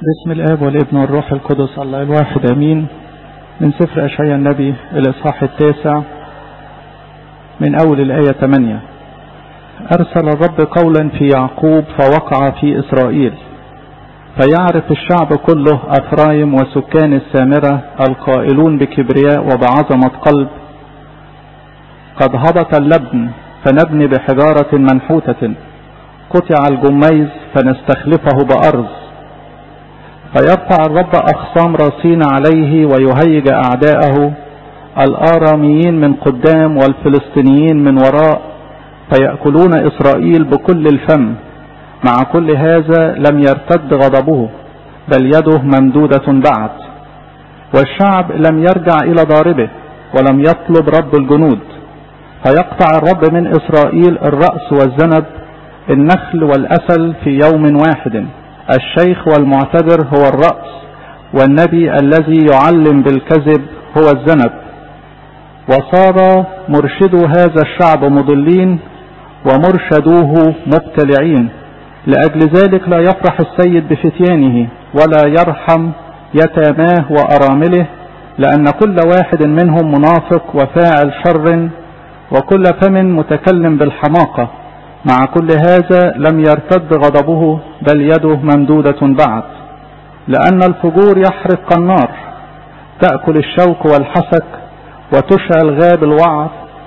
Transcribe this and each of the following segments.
باسم الآب والابن والروح القدس الله الواحد أمين من سفر أشعياء النبي الإصحاح التاسع من أول الآية 8 أرسل الرب قولا في يعقوب فوقع في إسرائيل فيعرف الشعب كله أفرايم وسكان السامرة القائلون بكبرياء وبعظمة قلب قد هبط اللبن فنبني بحجارة منحوتة قطع الجميز فنستخلفه بأرض فيرفع الرب أخصام راسين عليه ويهيج أعداءه الآراميين من قدام والفلسطينيين من وراء فيأكلون إسرائيل بكل الفم مع كل هذا لم يرتد غضبه بل يده ممدودة بعد والشعب لم يرجع إلى ضاربه ولم يطلب رب الجنود فيقطع الرب من إسرائيل الرأس والذنب النخل والأسل في يوم واحد الشيخ والمعتبر هو الرأس والنبي الذي يعلم بالكذب هو الذنب وصار مرشدو هذا الشعب مضلين ومرشدوه مبتلعين لأجل ذلك لا يفرح السيد بفتيانه ولا يرحم يتاماه وأرامله لأن كل واحد منهم منافق وفاعل شر وكل فم متكلم بالحماقة مع كل هذا لم يرتد غضبه بل يده ممدودة بعد لأن الفجور يحرق كالنار تأكل الشوك والحسك وتشعل غاب الوعر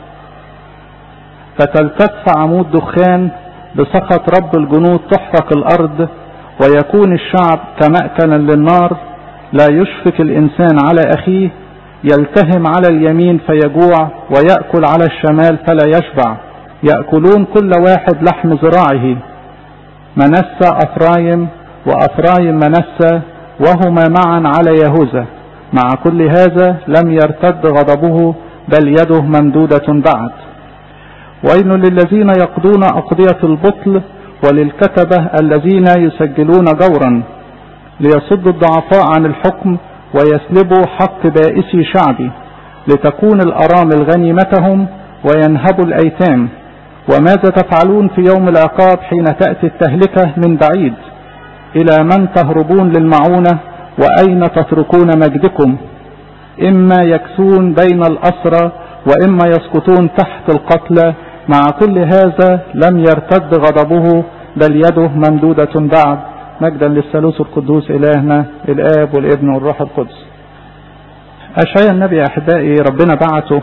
فتلتف عمود دخان بسخط رب الجنود تحرق الأرض ويكون الشعب كمأكلا للنار لا يشفق الإنسان على أخيه يلتهم على اليمين فيجوع ويأكل على الشمال فلا يشبع يأكلون كل واحد لحم ذراعه منسى أفرايم وأفرايم منسى وهما معا على يهوذا مع كل هذا لم يرتد غضبه بل يده ممدودة بعد ويل للذين يقضون أقضية البطل وللكتبة الذين يسجلون جورا ليصدوا الضعفاء عن الحكم ويسلبوا حق بائسي شعبي لتكون الأرامل غنيمتهم وينهبوا الأيتام وماذا تفعلون في يوم العقاب حين تأتي التهلكة من بعيد إلى من تهربون للمعونة وأين تتركون مجدكم إما يكسون بين الأسرى وإما يسقطون تحت القتلى مع كل هذا لم يرتد غضبه بل يده ممدودة بعد مجدا للثالوث القدوس إلهنا الآب والابن والروح القدس أشعيا النبي أحبائي ربنا بعته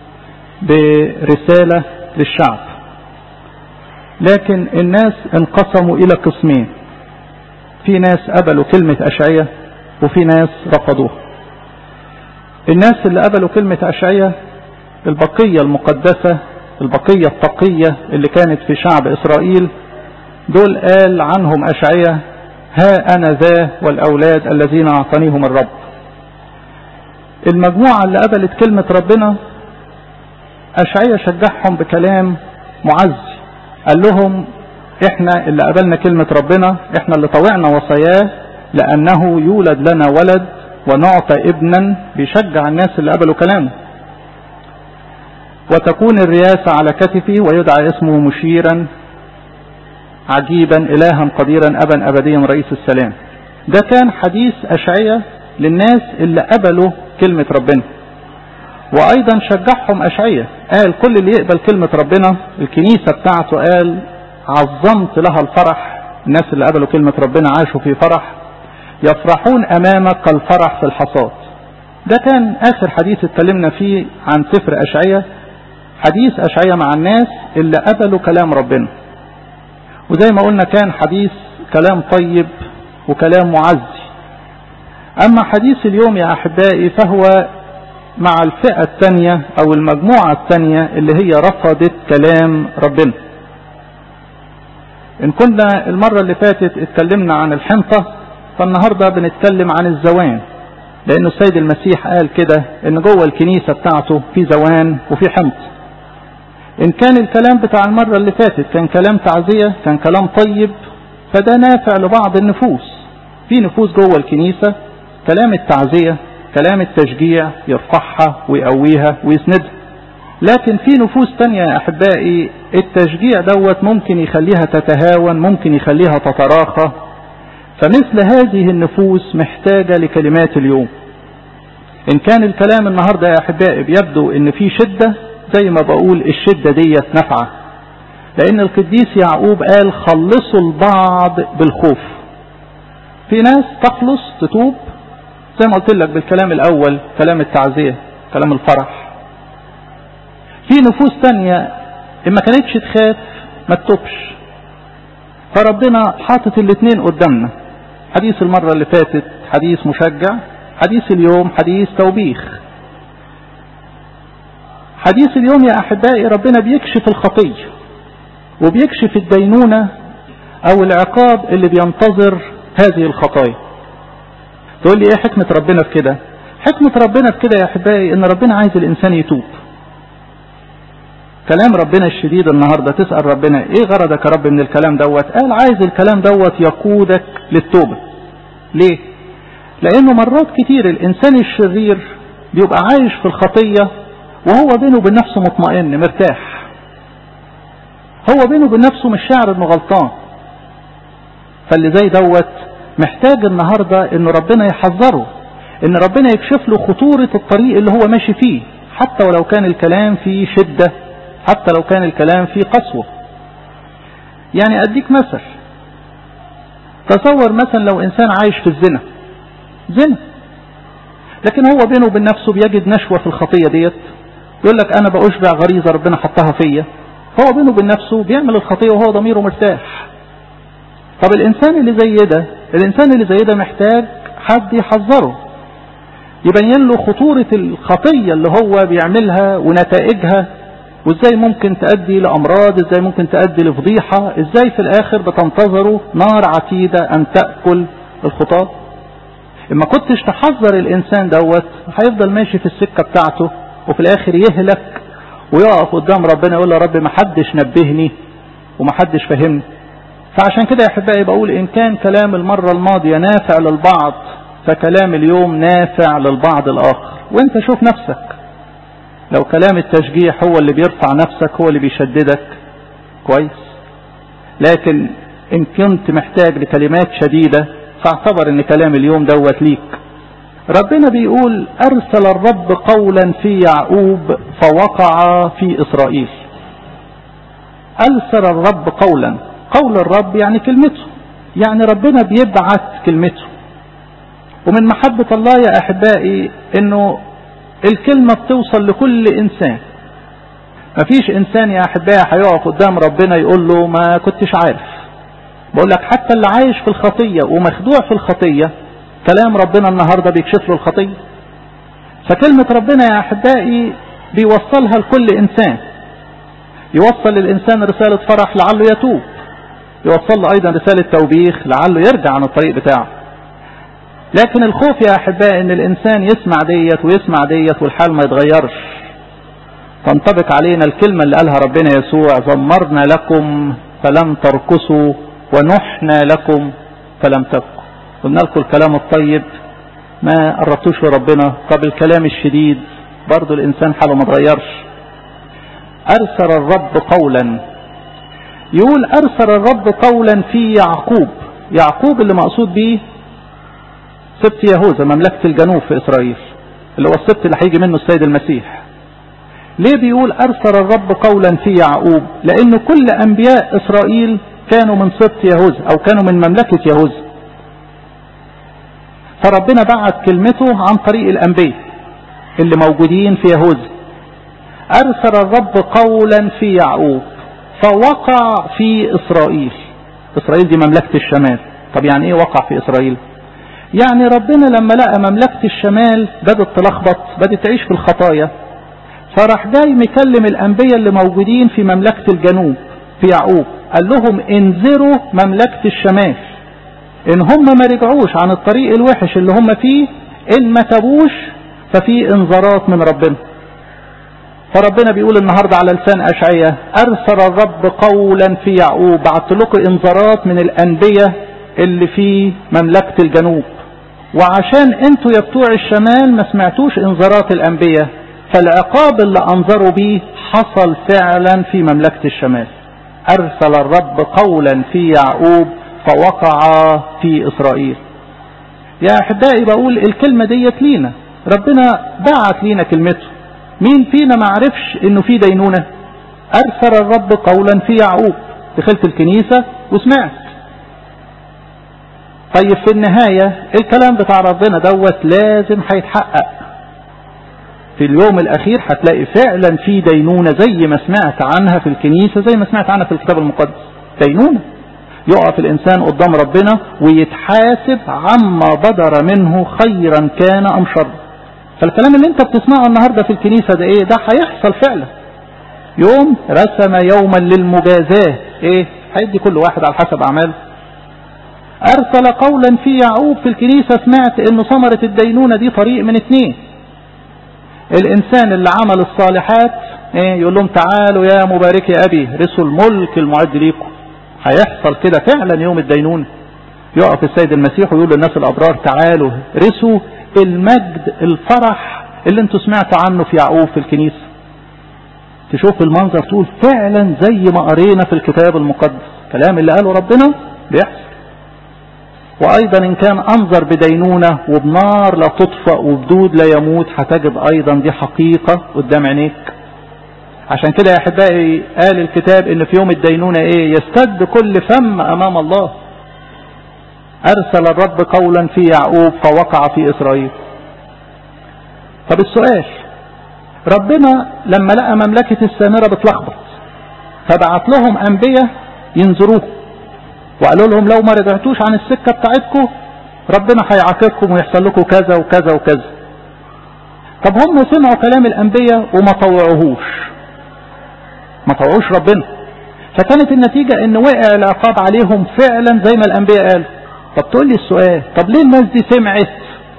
برسالة للشعب لكن الناس انقسموا إلى قسمين في ناس قبلوا كلمة أشعية وفي ناس رفضوها الناس اللي قبلوا كلمة أشعية البقية المقدسة البقية التقية اللي كانت في شعب إسرائيل دول قال عنهم أشعية ها أنا ذا والأولاد الذين أعطانيهم الرب المجموعة اللي قبلت كلمة ربنا أشعية شجعهم بكلام معزي قال لهم احنا اللي قبلنا كلمة ربنا احنا اللي طوعنا وصاياه لأنه يولد لنا ولد ونعطى ابنا بيشجع الناس اللي قبلوا كلامه وتكون الرياسة على كتفه ويدعى اسمه مشيرا عجيبا إلها قديرا أبا أبديا رئيس السلام ده كان حديث أشعية للناس اللي قبلوا كلمة ربنا وأيضا شجعهم أشعية قال كل اللي يقبل كلمة ربنا الكنيسة بتاعته قال عظمت لها الفرح الناس اللي قبلوا كلمة ربنا عاشوا في فرح يفرحون أمامك كالفرح في الحصاد ده كان آخر حديث اتكلمنا فيه عن سفر أشعية حديث أشعية مع الناس اللي قبلوا كلام ربنا وزي ما قلنا كان حديث كلام طيب وكلام معزي أما حديث اليوم يا أحبائي فهو مع الفئة الثانية أو المجموعة الثانية اللي هي رفضت كلام ربنا إن كنا المرة اللي فاتت اتكلمنا عن الحنطة فالنهاردة بنتكلم عن الزوان لأن السيد المسيح قال كده إن جوه الكنيسة بتاعته في زوان وفي حنط إن كان الكلام بتاع المرة اللي فاتت كان كلام تعزية كان كلام طيب فده نافع لبعض النفوس في نفوس جوه الكنيسة كلام التعزية كلام التشجيع يرفعها ويقويها ويسندها لكن في نفوس تانية يا أحبائي التشجيع دوت ممكن يخليها تتهاون ممكن يخليها تتراخى فمثل هذه النفوس محتاجة لكلمات اليوم إن كان الكلام النهاردة يا أحبائي بيبدو إن في شدة زي ما بقول الشدة ديت نفعة لأن القديس يعقوب قال خلصوا البعض بالخوف في ناس تخلص تتوب زي ما قلت لك بالكلام الأول كلام التعزية كلام الفرح في نفوس تانية إن ما كانتش تخاف ما تتوبش فربنا حاطط الاثنين قدامنا حديث المرة اللي فاتت حديث مشجع حديث اليوم حديث توبيخ حديث اليوم يا أحبائي ربنا بيكشف الخطية وبيكشف الدينونة أو العقاب اللي بينتظر هذه الخطايا تقول لي إيه حكمة ربنا في كده حكمة ربنا في كده يا أحبائي إن ربنا عايز الإنسان يتوب كلام ربنا الشديد النهاردة تسأل ربنا ايه غرضك يا رب من الكلام دوت قال عايز الكلام دوت يقودك للتوبة ليه لانه مرات كتير الانسان الشرير بيبقى عايش في الخطية وهو بينه وبين نفسه مطمئن مرتاح هو بينه وبين نفسه مش شاعر انه غلطان فاللي زي دوت محتاج النهاردة ان ربنا يحذره ان ربنا يكشف له خطورة الطريق اللي هو ماشي فيه حتى ولو كان الكلام فيه شدة حتى لو كان الكلام فيه قسوة يعني أديك مثل تصور مثلا لو إنسان عايش في الزنا زنا لكن هو بينه وبين نفسه بيجد نشوة في الخطية ديت يقول لك أنا بأشبع غريزة ربنا حطها فيا هو بينه وبين نفسه بيعمل الخطية وهو ضميره مرتاح طب الإنسان اللي زي ده الإنسان اللي زي ده محتاج حد يحذره يبين له خطورة الخطية اللي هو بيعملها ونتائجها وازاي ممكن تؤدي لأمراض ازاي ممكن تؤدي لفضيحة ازاي في الآخر بتنتظره نار عتيدة أن تأكل الخطاة إما كنتش تحذر الإنسان دوت هيفضل ماشي في السكة بتاعته وفي الآخر يهلك ويقف قدام ربنا يقول يا رب ما حدش نبهني وما حدش فهمني فعشان كده يا أحبائي بقول إن كان كلام المرة الماضية نافع للبعض فكلام اليوم نافع للبعض الآخر وانت شوف نفسك لو كلام التشجيع هو اللي بيرفع نفسك هو اللي بيشددك كويس لكن ان كنت محتاج لكلمات شديدة فاعتبر ان كلام اليوم دوت ليك ربنا بيقول ارسل الرب قولا في يعقوب فوقع في اسرائيل ارسل الرب قولا قول الرب يعني كلمته يعني ربنا بيبعت كلمته ومن محبة الله يا احبائي انه الكلمة بتوصل لكل انسان مفيش انسان يا احبائي هيقف قدام ربنا يقول له ما كنتش عارف بقول لك حتى اللي عايش في الخطية ومخدوع في الخطية كلام ربنا النهاردة بيكشف له الخطية فكلمة ربنا يا احبائي بيوصلها لكل انسان يوصل للانسان رسالة فرح لعله يتوب يوصل له ايضا رسالة توبيخ لعله يرجع عن الطريق بتاعه لكن الخوف يا احبائي ان الانسان يسمع ديت ويسمع ديت والحال ما يتغيرش تنطبق علينا الكلمة اللي قالها ربنا يسوع زمرنا لكم فلم ترقصوا ونحنا لكم فلم تبقوا قلنا لكم الكلام الطيب ما قربتوش لربنا طب الكلام الشديد برضو الانسان حاله ما اتغيرش ارسل الرب قولا يقول ارسل الرب قولا في يعقوب يعقوب اللي مقصود بيه سبت يهوذا مملكة الجنوب في إسرائيل اللي هو السبت اللي هيجي منه السيد المسيح ليه بيقول أرسل الرب قولا في يعقوب لأن كل أنبياء إسرائيل كانوا من سبت يهوذا أو كانوا من مملكة يهوذا فربنا بعت كلمته عن طريق الأنبياء اللي موجودين في يهوذا أرسل الرب قولا في يعقوب فوقع في إسرائيل إسرائيل دي مملكة الشمال طب يعني إيه وقع في إسرائيل يعني ربنا لما لقى مملكة الشمال بدأت تلخبط بدأت تعيش في الخطايا فراح جاي مكلم الأنبياء اللي موجودين في مملكة الجنوب في يعقوب قال لهم انذروا مملكة الشمال ان هم ما رجعوش عن الطريق الوحش اللي هم فيه ان ما تابوش ففي انذارات من ربنا فربنا بيقول النهاردة على لسان أشعية أرسل الرب قولا في يعقوب بعت لكم انذارات من الأنبياء اللي في مملكة الجنوب وعشان انتوا يا بتوع الشمال ما سمعتوش انذارات الانبياء فالعقاب اللي انظروا بيه حصل فعلا في مملكة الشمال ارسل الرب قولا في يعقوب فوقع في إسرائيل يا أحبائي بقول الكلمة ديت لينا ربنا بعت لينا كلمته مين فينا ما عرفش انه في دينونة ارسل الرب قولا في يعقوب دخلت الكنيسة وسمعت طيب في النهاية الكلام بتاع ربنا دوت لازم هيتحقق في اليوم الاخير هتلاقي فعلا في دينونة زي ما سمعت عنها في الكنيسة زي ما سمعت عنها في الكتاب المقدس دينونة يقف الانسان قدام ربنا ويتحاسب عما بدر منه خيرا كان ام شر فالكلام اللي انت بتسمعه النهاردة في الكنيسة ده ايه ده هيحصل فعلا يوم رسم يوما للمجازاة ايه هيدي كل واحد على حسب اعماله ارسل قولا في يعقوب في الكنيسة سمعت ان ثمرة الدينونة دي طريق من اتنين الانسان اللي عمل الصالحات ايه يقول لهم تعالوا يا مبارك يا ابي رسوا الملك المعد ليكم هيحصل كده فعلا يوم الدينونة يقف السيد المسيح ويقول للناس الابرار تعالوا رسوا المجد الفرح اللي انتوا سمعتوا عنه في يعقوب في الكنيسة تشوف المنظر تقول فعلا زي ما قرينا في الكتاب المقدس كلام اللي قاله ربنا بيحصل وايضا ان كان انظر بدينونة وبنار لا تطفأ وبدود لا يموت هتجد ايضا دي حقيقة قدام عينيك عشان كده يا احبائي قال الكتاب ان في يوم الدينونة ايه يستد كل فم امام الله ارسل الرب قولا في يعقوب فوقع في اسرائيل طب السؤال ربنا لما لقى مملكة السامرة بتلخبط فبعت لهم انبياء ينذروه وقالوا لهم لو ما رجعتوش عن السكة بتاعتكم ربنا هيعاقبكم ويحصل لكم كذا وكذا وكذا طب هم سمعوا كلام الانبياء وما طوعوهوش ما طوعوش ربنا فكانت النتيجة ان وقع العقاب عليهم فعلا زي ما الانبياء قالوا طب تقول لي السؤال طب ليه الناس دي سمعت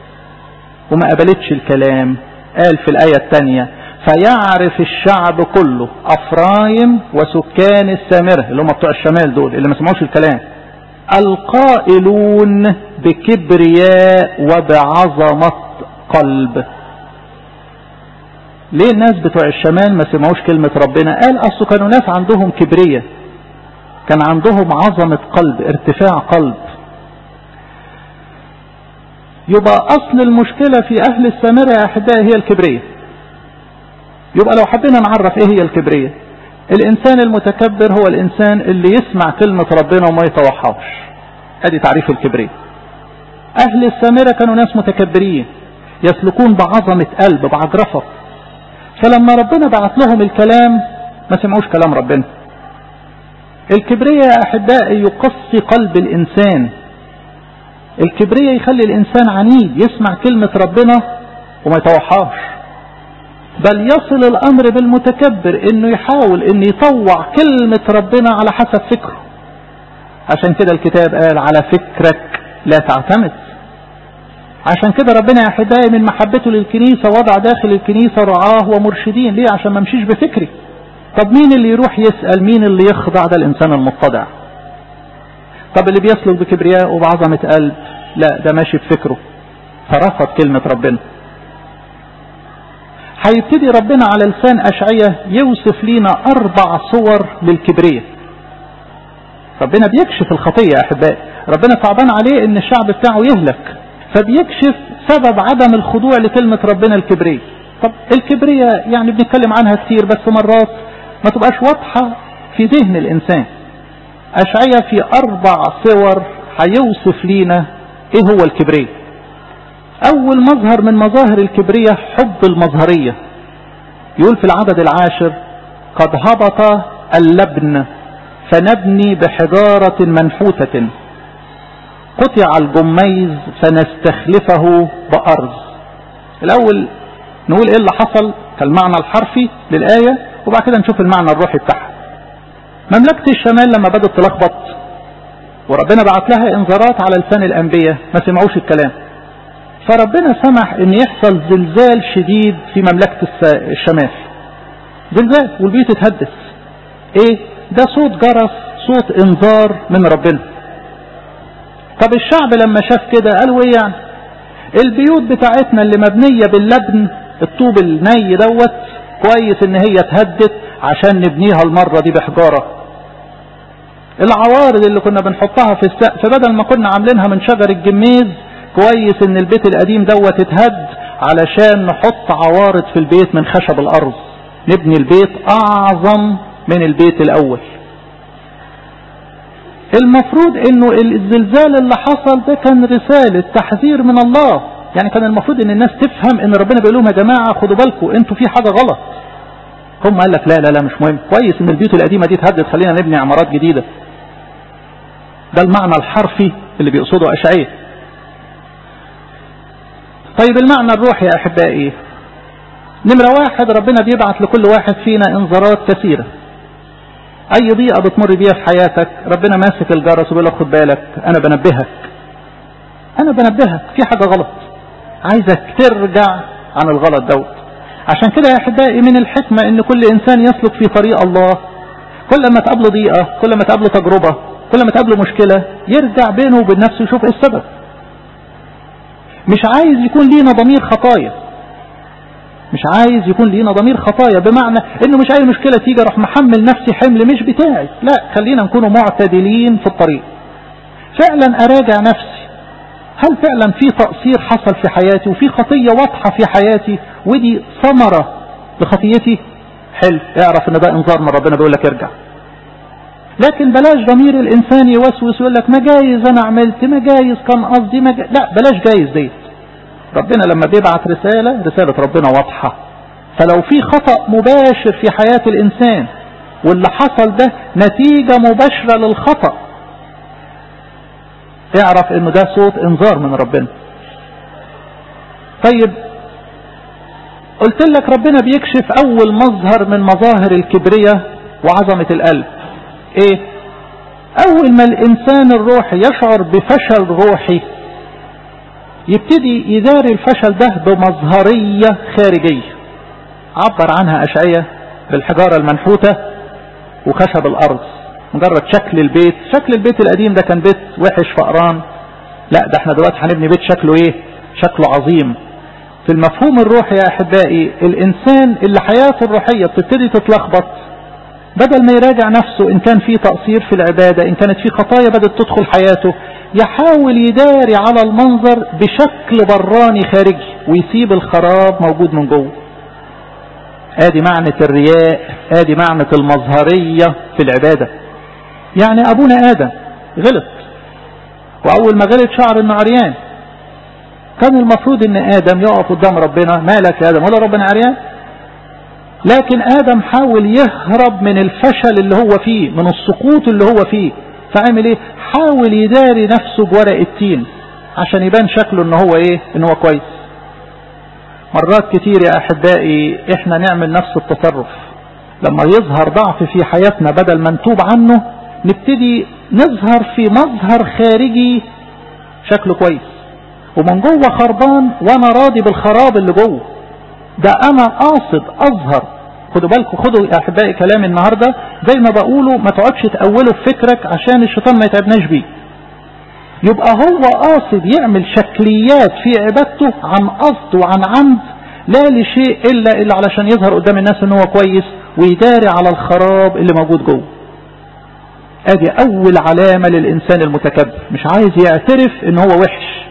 وما قبلتش الكلام قال في الآية الثانية فيعرف الشعب كله أفرايم وسكان السامرة اللي هم بتوع الشمال دول اللي ما سمعوش الكلام القائلون بكبرياء وبعظمة قلب ليه الناس بتوع الشمال ما سمعوش كلمة ربنا قال أصل كانوا ناس عندهم كبرية كان عندهم عظمة قلب ارتفاع قلب يبقى أصل المشكلة في أهل السامرة يا أحبائي هي الكبرية يبقى لو حبينا نعرف إيه هي الكبرية الإنسان المتكبر هو الإنسان اللي يسمع كلمة ربنا وما يتوحاش أدي تعريف الكبرية أهل السامرة كانوا ناس متكبرين يسلكون بعظمة قلب بعجرفة فلما ربنا بعت لهم الكلام ما سمعوش كلام ربنا الكبرية يا أحبائي يقصي قلب الإنسان الكبرية يخلي الإنسان عنيد يسمع كلمة ربنا وما يتوحاش بل يصل الأمر بالمتكبر إنه يحاول إنه يطوع كلمة ربنا على حسب فكره عشان كده الكتاب قال على فكرك لا تعتمد عشان كده ربنا يا أحبائي من محبته للكنيسة وضع داخل الكنيسة رعاه ومرشدين ليه عشان ما امشيش بفكري طب مين اللي يروح يسأل مين اللي يخضع ده الإنسان المتضع طب اللي بيسلك بكبرياء وبعظمة قلب لا ده ماشي بفكره فرفض كلمة ربنا هيبتدي ربنا على لسان أشعية يوصف لينا أربع صور للكبرية ربنا بيكشف الخطية يا أحبائي ربنا صعبان عليه إن الشعب بتاعه يهلك فبيكشف سبب عدم الخضوع لكلمة ربنا الكبرية طب الكبرية يعني بنتكلم عنها كتير بس مرات ما تبقاش واضحة في ذهن الإنسان أشعية في أربع صور هيوصف لينا إيه هو الكبرية أول مظهر من مظاهر الكبرية حب المظهرية يقول في العدد العاشر قد هبط اللبن فنبني بحجارة منحوتة قطع الجميز فنستخلفه بأرض الأول نقول إيه اللي حصل كالمعنى الحرفي للآية وبعد كده نشوف المعنى الروحي بتاعها مملكة الشمال لما بدأت تلخبط وربنا بعت لها انذارات على لسان الأنبياء ما سمعوش الكلام فربنا سمح ان يحصل زلزال شديد في مملكة الشمال زلزال والبيوت اتهدس ايه ده صوت جرس صوت انذار من ربنا طب الشعب لما شاف كده قالوا ايه يعني البيوت بتاعتنا اللي مبنية باللبن الطوب الني دوت كويس ان هي اتهدت عشان نبنيها المرة دي بحجارة العوارض اللي كنا بنحطها في السقف بدل ما كنا عاملينها من شجر الجميز كويس ان البيت القديم دوت اتهد علشان نحط عوارض في البيت من خشب الارض نبني البيت اعظم من البيت الاول المفروض انه الزلزال اللي حصل ده كان رسالة تحذير من الله يعني كان المفروض ان الناس تفهم ان ربنا بيقول لهم يا جماعة خدوا بالكم انتوا في حاجة غلط هم قال لك لا لا لا مش مهم كويس ان البيوت القديمة دي اتهدت خلينا نبني عمارات جديدة ده المعنى الحرفي اللي بيقصده اشعية طيب المعنى الروحي يا احبائي نمرة واحد ربنا بيبعت لكل واحد فينا انذارات كثيرة اي ضيقة بتمر بيها في حياتك ربنا ماسك الجرس وبيقول لك خد بالك انا بنبهك انا بنبهك في حاجة غلط عايزك ترجع عن الغلط دوت عشان كده يا احبائي من الحكمة ان كل انسان يسلك في طريق الله كل ما تقابله ضيقة كل ما تقابله تجربة كل ما تقابله مشكلة يرجع بينه وبين نفسه يشوف ايه السبب مش عايز يكون لينا ضمير خطايا مش عايز يكون لينا ضمير خطايا بمعنى انه مش اي مشكلة تيجي اروح محمل نفسي حمل مش بتاعي لا خلينا نكون معتدلين في الطريق فعلا اراجع نفسي هل فعلا في تقصير حصل في حياتي وفي خطية واضحة في حياتي ودي ثمرة لخطيتي حلو اعرف ان ده انذار من ربنا بيقول لك ارجع لكن بلاش ضمير الانسان يوسوس ويقول لك ما جايز انا عملت ما جايز كان قصدي ما جايز لا بلاش جايز ديت ربنا لما بيبعت رسالة رسالة ربنا واضحة فلو في خطأ مباشر في حياة الإنسان واللي حصل ده نتيجة مباشرة للخطأ اعرف انه ده صوت انذار من ربنا طيب قلت لك ربنا بيكشف اول مظهر من مظاهر الكبرية وعظمة القلب ايه اول ما الانسان الروحي يشعر بفشل روحي يبتدي يداري الفشل ده بمظهرية خارجية عبر عنها أشعية بالحجارة المنحوتة وخشب الأرض مجرد شكل البيت شكل البيت القديم ده كان بيت وحش فقران لا ده احنا دلوقتي هنبني بيت شكله ايه شكله عظيم في المفهوم الروحي يا احبائي الانسان اللي حياته الروحية بتبتدي تتلخبط بدل ما يراجع نفسه ان كان في تقصير في العبادة ان كانت في خطايا بدأت تدخل حياته يحاول يداري على المنظر بشكل براني خارجي ويسيب الخراب موجود من جوه ادي معنى الرياء ادي معنى المظهرية في العبادة يعني ابونا ادم غلط واول ما غلط شعر انه عريان كان المفروض ان ادم يقف قدام ربنا مالك يا ادم ولا ربنا عريان لكن ادم حاول يهرب من الفشل اللي هو فيه من السقوط اللي هو فيه فعمل ايه حاول يداري نفسه بورق التين عشان يبان شكله ان هو ايه ان هو كويس مرات كتير يا احبائي احنا نعمل نفس التصرف لما يظهر ضعف في حياتنا بدل ما نتوب عنه نبتدي نظهر في مظهر خارجي شكله كويس ومن جوه خربان وانا راضي بالخراب اللي جوه ده انا قاصد اظهر خدوا بالكم خدوا يا احبائي كلامي النهارده زي ما بقوله ما تقعدش تأوله في فكرك عشان الشيطان ما يتعبناش بيه يبقى هو قاصد يعمل شكليات في عبادته عن قصد وعن عمد لا لشيء الا الا علشان يظهر قدام الناس ان هو كويس ويداري على الخراب اللي موجود جوه ادي اول علامة للانسان المتكبر مش عايز يعترف ان هو وحش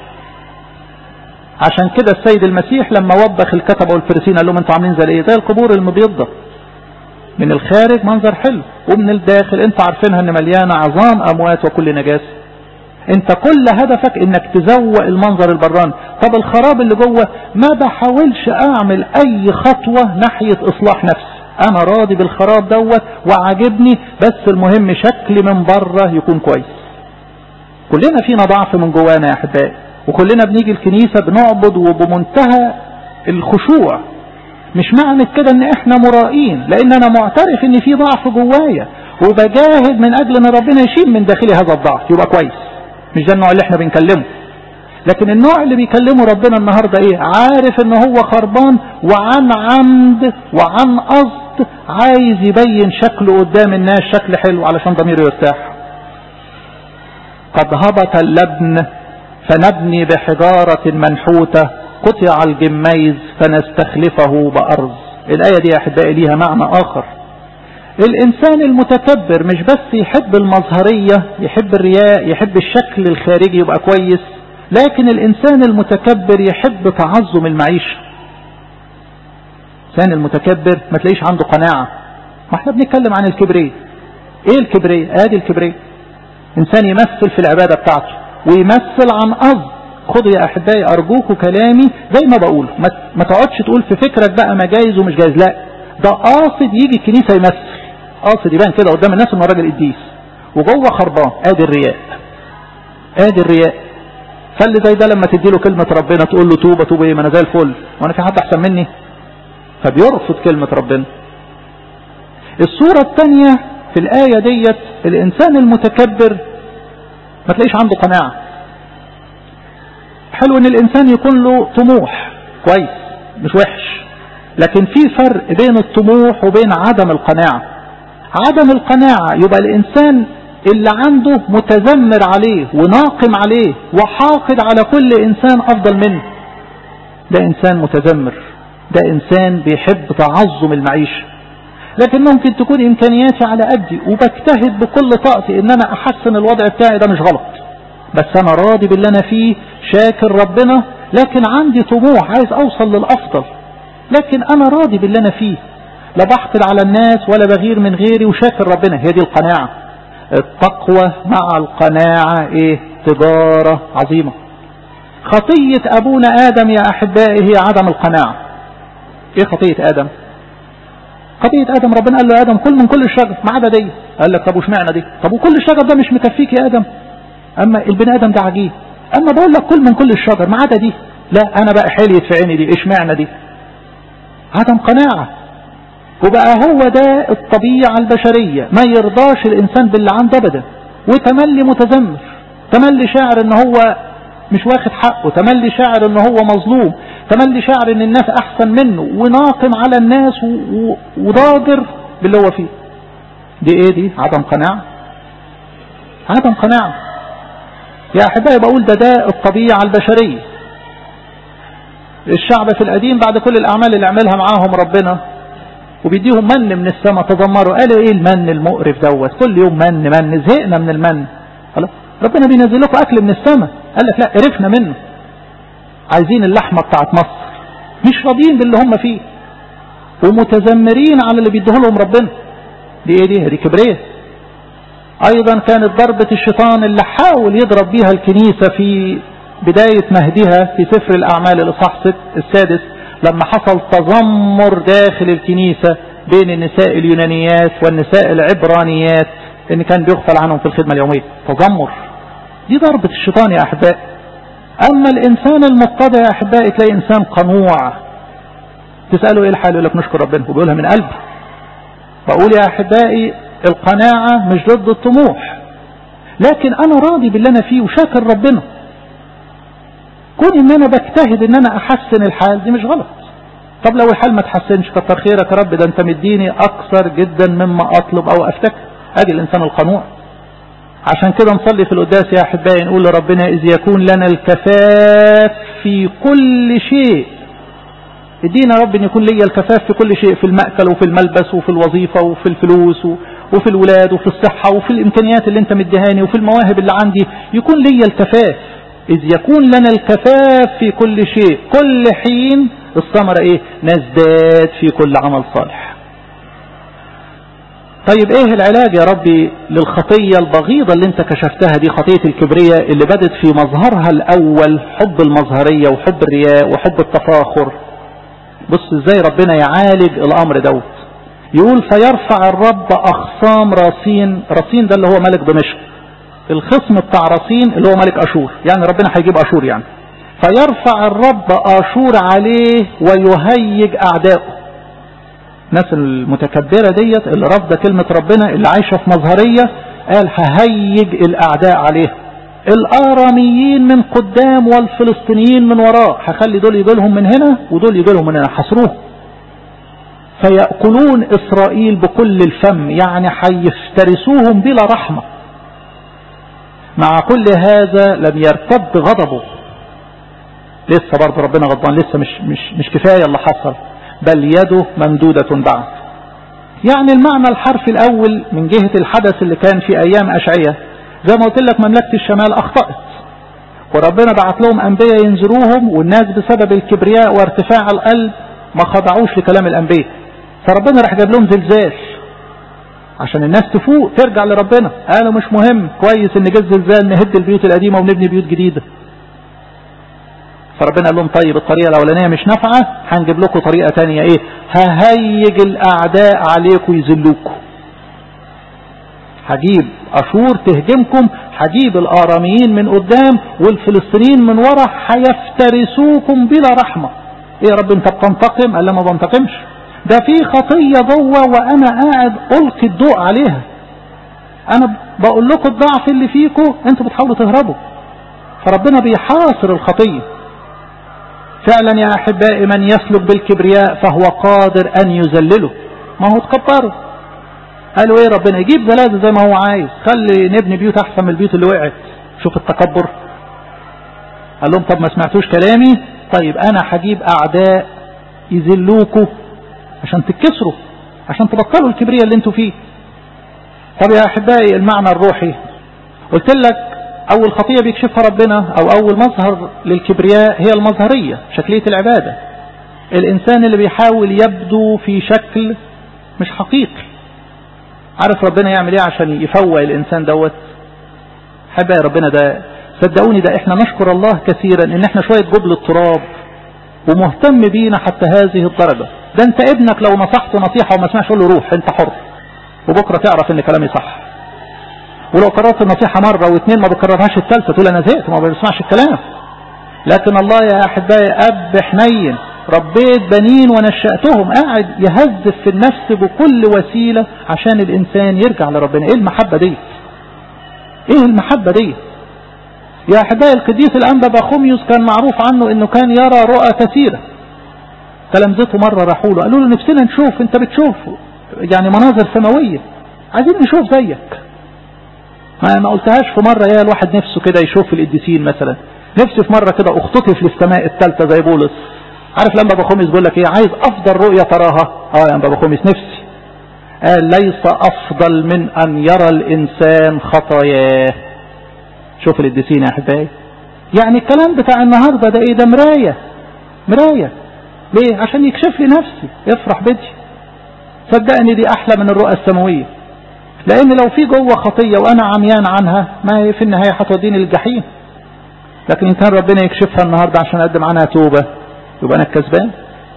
عشان كده السيد المسيح لما وبخ الكتبة والفرسين قال لهم انتوا عاملين زي ايه زي القبور المبيضة من الخارج منظر حلو ومن الداخل انتوا عارفينها ان مليانة عظام اموات وكل نجاسة انت كل هدفك انك تزوق المنظر البراني طب الخراب اللي جوه ما بحاولش اعمل اي خطوة ناحية اصلاح نفسي انا راضي بالخراب دوت وعاجبني بس المهم شكلي من بره يكون كويس كلنا فينا ضعف من جوانا يا احبائي وكلنا بنيجي الكنيسة بنعبد وبمنتهى الخشوع مش معنى كده ان احنا مرائين لان انا معترف ان في ضعف جوايا وبجاهد من اجل ان ربنا يشيل من داخلي هذا الضعف يبقى كويس مش ده النوع اللي احنا بنكلمه لكن النوع اللي بيكلمه ربنا النهاردة ايه عارف ان هو خربان وعن عمد وعن قصد عايز يبين شكله قدام الناس شكل حلو علشان ضميره يرتاح قد هبط اللبن فنبني بحجارة منحوتة قطع الجميز فنستخلفه بأرض الآية دي يا أحبائي ليها معنى آخر الإنسان المتكبر مش بس يحب المظهرية يحب الرياء يحب الشكل الخارجي يبقى كويس لكن الإنسان المتكبر يحب تعظم المعيشة الإنسان المتكبر ما تلاقيش عنده قناعة ما احنا بنتكلم عن الكبرية ايه الكبرية ادي الكبرية انسان يمثل في العبادة بتاعته ويمثل عن قصد خدوا يا احبائي ارجوكوا كلامي زي ما بقول ما تقعدش تقول في فكرك بقى ما جايز ومش جايز لا ده قاصد يجي الكنيسة يمثل قاصد يبان كده قدام الناس انه راجل قديس وجوه خربان ادي الرياء ادي الرياء فاللي زي ده لما تدي له كلمة ربنا تقول له توبة توبة ايه ما انا زي الفل وانا في حد احسن مني فبيرفض كلمة ربنا الصورة الثانية في الآية ديت الإنسان المتكبر ما تلاقيش عنده قناعة حلو ان الإنسان يكون له طموح كويس مش وحش لكن في فرق بين الطموح وبين عدم القناعة عدم القناعة يبقى الإنسان اللي عنده متذمر عليه وناقم عليه وحاقد على كل إنسان أفضل منه ده إنسان متذمر ده إنسان بيحب تعظم المعيشة لكن ممكن تكون إمكانياتي على قدي وبجتهد بكل طاقتي إن أنا أحسن الوضع بتاعي ده مش غلط بس أنا راضي باللي أنا فيه شاكر ربنا لكن عندي طموح عايز أوصل للأفضل لكن أنا راضي باللي أنا فيه لا بحقد على الناس ولا بغير من غيري وشاكر ربنا هي دي القناعة التقوى مع القناعة ايه تجارة عظيمة خطية أبونا آدم يا أحبائي هي عدم القناعة ايه خطية آدم خطية آدم ربنا قال له يا آدم كل من كل الشجر ما عدا دي قال لك طب وش معنى دي طب وكل الشجر ده مش مكفيك يا آدم أما البني آدم ده عجيب أما بقول لك كل من كل الشجر ما عدا دي لا أنا بقى حليت في عيني دي إيش معنى دي عدم قناعة وبقى هو ده الطبيعة البشرية ما يرضاش الإنسان باللي عنده أبدا وتملي متذمر تملي شاعر ان هو مش واخد حقه تملي شاعر ان هو مظلوم تملي شاعر ان الناس احسن منه وناقم على الناس وضاجر باللي هو فيه دي ايه دي عدم قناعة عدم قناعة يا احبائي بقول ده ده الطبيعة البشرية الشعب في القديم بعد كل الاعمال اللي عملها معاهم ربنا وبيديهم من من السماء تذمروا قالوا ايه المن المقرف دوت كل يوم من من زهقنا من المن خلاص ربنا بينزل لكم اكل من السماء قال لك لا قرفنا منه عايزين اللحمة بتاعت مصر مش راضيين باللي هم فيه ومتذمرين على اللي بيديه لهم ربنا دي ايه دي دي كبرية ايضا كانت ضربة الشيطان اللي حاول يضرب بيها الكنيسة في بداية مهدها في سفر الاعمال الاصحاح السادس لما حصل تذمر داخل الكنيسة بين النساء اليونانيات والنساء العبرانيات ان كان بيغفل عنهم في الخدمة اليومية تذمر دي ضربة الشيطان يا احبائي اما الانسان المتضع يا احبائي تلاقي انسان قنوع تسأله ايه الحال يقول لك نشكر ربنا وبيقولها من قلبه بقول يا احبائي القناعة مش ضد الطموح لكن انا راضي باللي انا فيه وشاكر ربنا كون ان انا بجتهد ان انا احسن الحال دي مش غلط طب لو الحال ما تحسنش كتر خيرك يا رب ده انت مديني اكثر جدا مما اطلب او افتكر ادي الانسان القنوع عشان كده نصلي في القداس يا احبائي نقول لربنا اذ يكون لنا الكفاف في كل شيء ادينا يا رب ان يكون ليا الكفاف في كل شيء في المأكل وفي الملبس وفي الوظيفة وفي الفلوس وفي الولاد وفي الصحة وفي الامكانيات اللي انت مديهاني وفي المواهب اللي عندي يكون ليا الكفاف إذ يكون لنا الكفاف في كل شيء كل حين الثمرة إيه نزداد في كل عمل صالح طيب ايه العلاج يا ربي للخطية البغيضة اللي انت كشفتها دي خطية الكبرية اللي بدت في مظهرها الاول حب المظهرية وحب الرياء وحب التفاخر بص ازاي ربنا يعالج الامر دوت يقول فيرفع الرب اخصام راسين راسين ده اللي هو ملك دمشق الخصم بتاع رصين اللي هو ملك أشور يعني ربنا هيجيب أشور يعني فيرفع الرب أشور عليه ويهيج أعدائه الناس المتكبرة ديت اللي رافضة كلمة ربنا اللي عايشة في مظهرية قال ههيج الأعداء عليه الآراميين من قدام والفلسطينيين من وراء هخلي دول يجي لهم من هنا ودول يجي لهم من هنا حصروه فيأكلون إسرائيل بكل الفم يعني هيفترسوهم بلا رحمة مع كل هذا لم يرتد غضبه لسه برضه ربنا غضبان لسه مش, مش, مش كفاية اللي حصل بل يده ممدودة بعد يعني المعنى الحرفي الأول من جهة الحدث اللي كان في أيام أشعية زي ما قلت لك مملكة الشمال أخطأت وربنا بعت لهم أنبياء ينذروهم والناس بسبب الكبرياء وارتفاع القلب ما خضعوش لكلام الأنبياء فربنا راح جاب لهم زلزال عشان الناس تفوق ترجع لربنا قالوا مش مهم كويس ان جه الزلزال نهد البيوت القديمة ونبني بيوت جديدة فربنا قال لهم طيب الطريقة الأولانية مش نافعة هنجيب لكم طريقة تانية ايه ههيج الأعداء عليكم يذلوكم هجيب أشور تهجمكم هجيب الآراميين من قدام والفلسطينيين من ورا هيفترسوكم بلا رحمة ايه يا رب انت بتنتقم قال ما بنتقمش ده في خطية جوه وانا قاعد القي الضوء عليها انا بقول لكم الضعف اللي فيكم انتوا بتحاولوا تهربوا فربنا بيحاصر الخطية فعلا يا احبائي من يسلك بالكبرياء فهو قادر ان يذلله ما هو تكبروا قالوا ايه ربنا يجيب زلازل زي ما هو عايز خلي نبني بيوت احسن من البيوت اللي وقعت شوف التكبر قال لهم طب ما سمعتوش كلامي طيب انا هجيب اعداء يذلوكوا عشان تتكسروا عشان تبطلوا الكبرياء اللي انتوا فيه طب يا احبائي المعنى الروحي قلت لك اول خطية بيكشفها ربنا او اول مظهر للكبرياء هي المظهرية شكلية العبادة الانسان اللي بيحاول يبدو في شكل مش حقيقي عارف ربنا يعمل ايه عشان يفوق الانسان دوت حبايا ربنا ده صدقوني ده احنا نشكر الله كثيرا ان احنا شوية جبل التراب ومهتم بينا حتى هذه الدرجة ده انت ابنك لو نصحته نصيحة وما سمعش قول له روح انت حر وبكرة تعرف ان كلامي صح ولو قررت النصيحة مرة واثنين ما بكررهاش الثالثة تقول انا زهقت وما بسمعش الكلام لكن الله يا احبائي اب حنين ربيت بنين ونشأتهم قاعد يهزف في النفس بكل وسيلة عشان الانسان يرجع لربنا ايه المحبة دي ايه المحبة دي يا احبائي القديس الانبا بخوميوس كان معروف عنه انه كان يرى رؤى كثيرة تلامذته مرة راحوا له قالوا له نفسنا نشوف انت بتشوف يعني مناظر سماوية عايزين نشوف زيك ما ما قلتهاش في مرة يا الواحد نفسه كده يشوف القديسين مثلا نفسي في مرة كده اختطف للسماء الثالثة زي بولس عارف لما بخوميس بيقول لك ايه عايز افضل رؤية تراها اه يا انبا بخوميس نفسي قال ليس افضل من ان يرى الانسان خطاياه شوف القديسين يا احبائي يعني الكلام بتاع النهاردة ده ايه ده مراية مراية ليه عشان يكشف لي نفسي افرح بدي صدقني دي احلى من الرؤى السماوية لان لو في جوه خطية وانا عميان عنها ما في النهاية هتوديني للجحيم لكن ان كان ربنا يكشفها النهاردة عشان اقدم عنها توبة يبقى انا الكسبان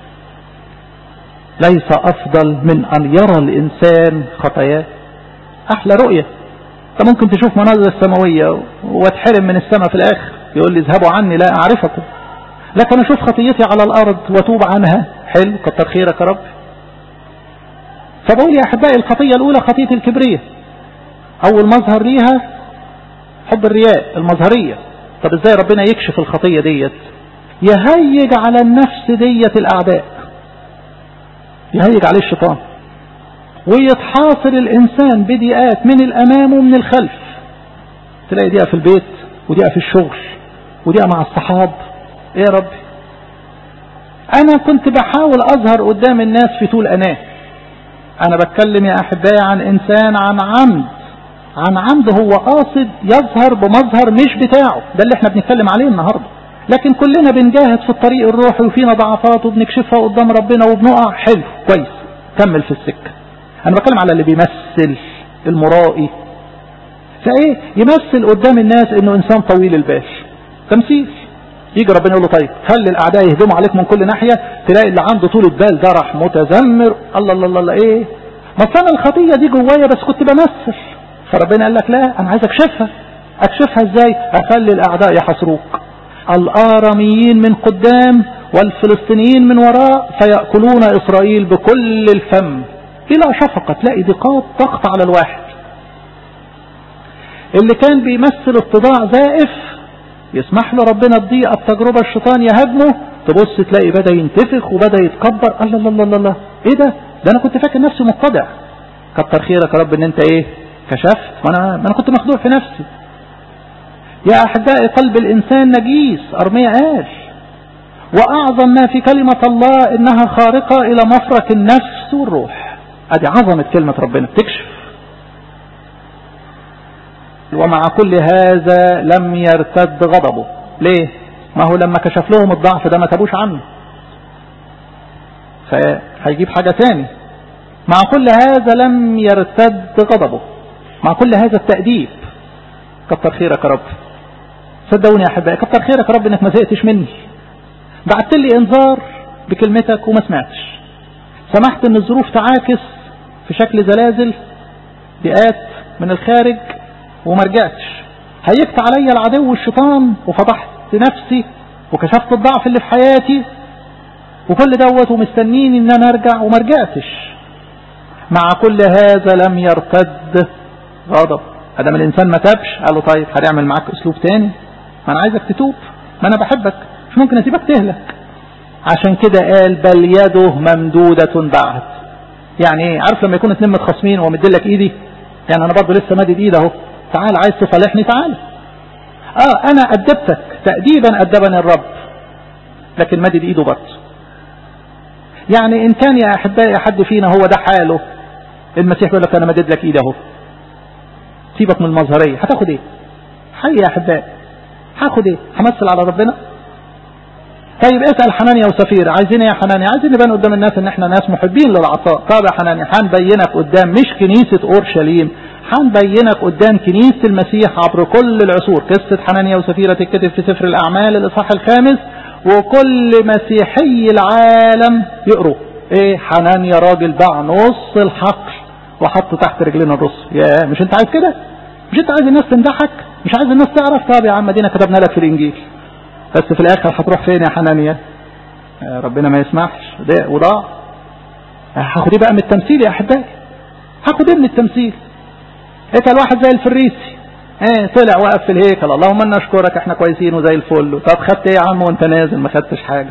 ليس افضل من ان يرى الانسان خطاياه احلى رؤية انت ممكن تشوف مناظر السماوية وتحرم من السماء في الاخر يقول لي اذهبوا عني لا اعرفكم لكن اشوف خطيتي على الارض واتوب عنها حلو كتر خيرك يا رب فبقول يا احبائي الخطية الاولى خطية الكبرية اول مظهر ليها حب الرياء المظهرية طب ازاي ربنا يكشف الخطية ديت يهيج على النفس ديت الاعداء يهيج عليه الشيطان ويتحاصر الانسان بدقات من الامام ومن الخلف تلاقي دقيقة في البيت ودقيقة في الشغل ودقيقة مع الصحاب ايه يا ربي انا كنت بحاول اظهر قدام الناس في طول اناه انا بتكلم يا احبائي عن انسان عن عمد عن عمد هو قاصد يظهر بمظهر مش بتاعه ده اللي احنا بنتكلم عليه النهاردة لكن كلنا بنجاهد في الطريق الروحي وفينا ضعفات وبنكشفها قدام ربنا وبنقع حلو كويس كمل في السكة انا بتكلم على اللي بيمثل المرائي فايه يمثل قدام الناس انه انسان طويل البال تمثيل يجي ربنا يقول له طيب خلي الاعداء يهجموا عليك من كل ناحية تلاقي اللي عنده طول البال ده راح متذمر الله الله الله, الله ايه ما انا الخطية دي جوايا بس كنت بمثل فربنا قال لك لا انا عايز اكشفها اكشفها ازاي اخلي الاعداء يحصروك الاراميين من قدام والفلسطينيين من وراء فيأكلون اسرائيل بكل الفم بلا شفقة تلاقي ضيقات ضغط على الواحد اللي كان بيمثل اتضاع زائف يسمح له ربنا الضيقة بتجربة الشيطان يهاجمه تبص تلاقي بدأ ينتفخ وبدأ يتكبر الله الله الله الله ايه ده ده انا كنت فاكر نفسي متضع كتر خيرك يا رب ان انت ايه كشفت ما انا, ما أنا كنت مخدوع في نفسي يا احبائي قلب الانسان نجيس ارمية قال واعظم ما في كلمة الله انها خارقة الى مفرق النفس والروح ادي عظمة كلمة ربنا تكشف ومع كل هذا لم يرتد غضبه ليه ما هو لما كشف لهم الضعف ده ما تابوش عنه فهيجيب حاجة تاني مع كل هذا لم يرتد غضبه مع كل هذا التأديب كتر خيرك يا رب صدقوني يا احبائي كتر خيرك يا رب انك ما زهقتش مني بعت لي انذار بكلمتك وما سمعتش سمحت ان الظروف تعاكس في شكل زلازل بيئات من الخارج وما رجعتش هيكت عليا العدو والشيطان وفضحت نفسي وكشفت الضعف اللي في حياتي وكل دوت ومستنيني ان انا ارجع وما رجعتش مع كل هذا لم يرتد غضب ادم الانسان ما تابش قال له طيب هنعمل معاك اسلوب تاني ما انا عايزك تتوب ما انا بحبك مش ممكن اسيبك تهلك عشان كده قال بل يده ممدودة بعد يعني ايه عارف لما يكون اتنين متخاصمين ومدلك ايدي يعني انا برضه لسه مادد ايد اهو تعال عايز تصالحني تعال اه انا ادبتك تأديبا ادبني الرب لكن مادد ايده برضه يعني ان كان يا احبائي حد فينا هو ده حاله المسيح يقول لك انا مدد لك ايد اهو سيبك من المظهريه هتاخد ايه حي يا احبائي هاخد ايه همثل على ربنا طيب اسأل حنانيا وسفير عايزين ايه يا حنانيا عايزين نبان قدام الناس ان احنا ناس محبين للعطاء طب يا حنانيا هنبينك قدام مش كنيسة اورشليم هنبينك قدام كنيسة المسيح عبر كل العصور قصة حنانيا وسفيرة تتكتب في سفر الاعمال الاصحاح الخامس وكل مسيحي العالم يقروا ايه حنانيا راجل باع نص الحقل وحط تحت رجلنا الرص يا مش انت عايز كده مش انت عايز الناس تمدحك مش عايز الناس تعرف طب يا عم دينا كتبنا لك في الانجيل بس في الاخر هتروح فين يا حنانيا ربنا ما يسمحش ده وضاع هاخد ايه بقى من التمثيل يا احبائي هاخد ايه من التمثيل اتى الواحد زي الفريسي ايه طلع وقف في الهيكل اللهم انا اشكرك احنا كويسين وزي الفل طب خدت ايه يا عم وانت نازل ما خدتش حاجه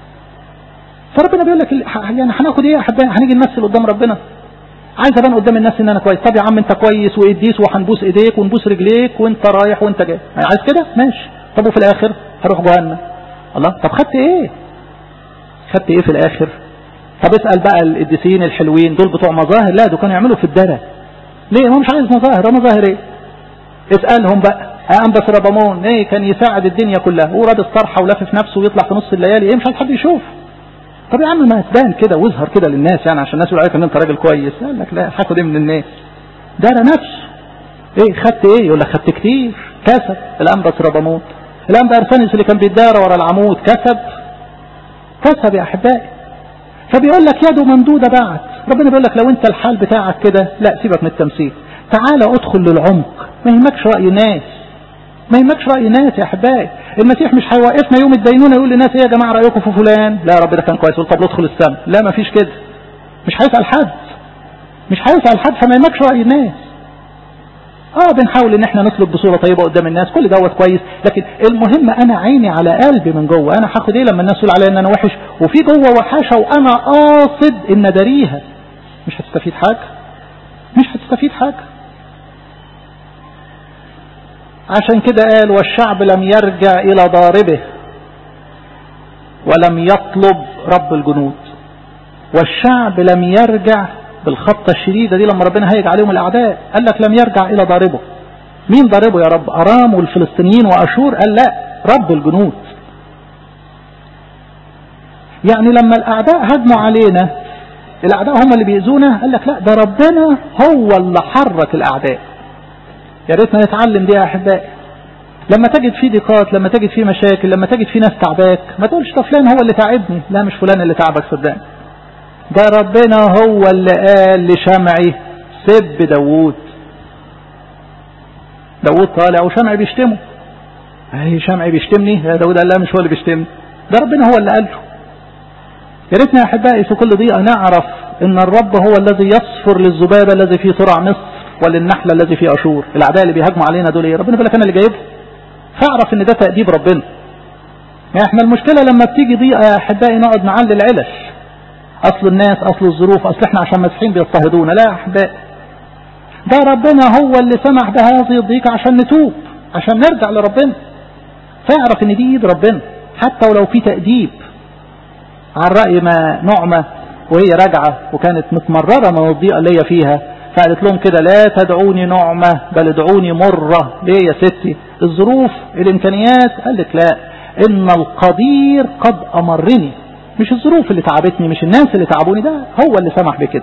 فربنا بيقول لك يعني هناخد ايه يا احبائي هنيجي نمثل قدام ربنا عايز ابان قدام الناس ان انا كويس طب يا عم انت كويس وقديس وهنبوس ايديك ونبوس رجليك وانت رايح وانت جاي عايز كده ماشي طب وفي الاخر هروح جهنم الله طب خدت ايه خدت ايه في الاخر طب اسال بقى القديسين الحلوين دول بتوع مظاهر لا دول كانوا يعملوا في الدرة ليه هو مش عايز مظاهر هو مظاهر ايه اسالهم بقى انبس ربامون ايه كان يساعد الدنيا كلها هو رابط طرحه ولافف نفسه ويطلع في نص الليالي ايه مش عايز حد يشوف طب يا عم ما تبان كده واظهر كده للناس يعني عشان الناس يقول عليك ان انت راجل كويس قال لك لا هاخد ايه من الناس دار نفسه ايه خدت ايه يقول لك خدت كتير كسب الانبس ربامون الانبا ارسانيس اللي كان بيدار ورا العمود كسب كسب يا احبائي فبيقول لك يده ممدودة بعد ربنا بيقول لك لو انت الحال بتاعك كده لا سيبك من التمثيل تعالى ادخل للعمق ما يهمكش رأي ناس ما يهمكش رأي ناس يا احبائي المسيح مش هيوقفنا يوم الدينونة يقول للناس ايه يا جماعة رأيكم في فلان لا يا رب ده كان كويس يقول طب ادخل السماء لا ما فيش كده مش هيسأل حد مش هيسأل حد فما يهمكش رأي الناس اه بنحاول ان احنا نسلك بصورة طيبة قدام الناس كل دوت كويس لكن المهم انا عيني على قلبي من جوه انا هاخد ايه لما الناس تقول عليا ان انا وحش وفي جوه وحشة وانا قاصد ان اداريها مش هتستفيد حاجة مش هتستفيد حاجة عشان كده قال والشعب لم يرجع الى ضاربه ولم يطلب رب الجنود والشعب لم يرجع بالخطة الشديدة دي لما ربنا هيج عليهم الأعداء قال لك لم يرجع إلى ضاربه مين ضاربه يا رب أرام والفلسطينيين وأشور قال لا رب الجنود يعني لما الأعداء هجموا علينا الأعداء هم اللي بيأذونا قال لك لا ده ربنا هو اللي حرك الأعداء يا ريتنا نتعلم دي يا أحبائي لما تجد في ضيقات لما تجد في مشاكل لما تجد في ناس تعباك ما تقولش ده فلان هو اللي تعبني لا مش فلان اللي تعبك صدقني ده ربنا هو اللي قال لشمعي سب داوود داوود طالع وشمعي بيشتمه اهي شمعي بيشتمني يا داوود قال لا مش هو اللي بيشتمني ده ربنا هو اللي قال له يا ريتنا يا احبائي في كل ضيقه نعرف ان الرب هو الذي يصفر للذبابه الذي في ترع مصر وللنحله الذي في اشور الاعداء اللي بيهاجموا علينا دول ايه ربنا بيقول لك انا اللي جايبهم فاعرف ان ده تاديب ربنا يعني احنا المشكله لما بتيجي ضيقه يا احبائي نقعد نعلل العلل اصل الناس اصل الظروف اصل احنا عشان مسيحيين بيضطهدونا لا يا احبائي ده ربنا هو اللي سمح بهذه الضيقة عشان نتوب عشان نرجع لربنا فاعرف ان دي ايد ربنا حتى ولو في تأديب عن رأي ما نعمة وهي راجعة وكانت متمررة من الضيقة اللي هي فيها فقالت لهم كده لا تدعوني نعمة بل ادعوني مرة ليه يا ستي الظروف الامكانيات قالت لا ان القدير قد امرني مش الظروف اللي تعبتني مش الناس اللي تعبوني ده هو اللي سمح بكده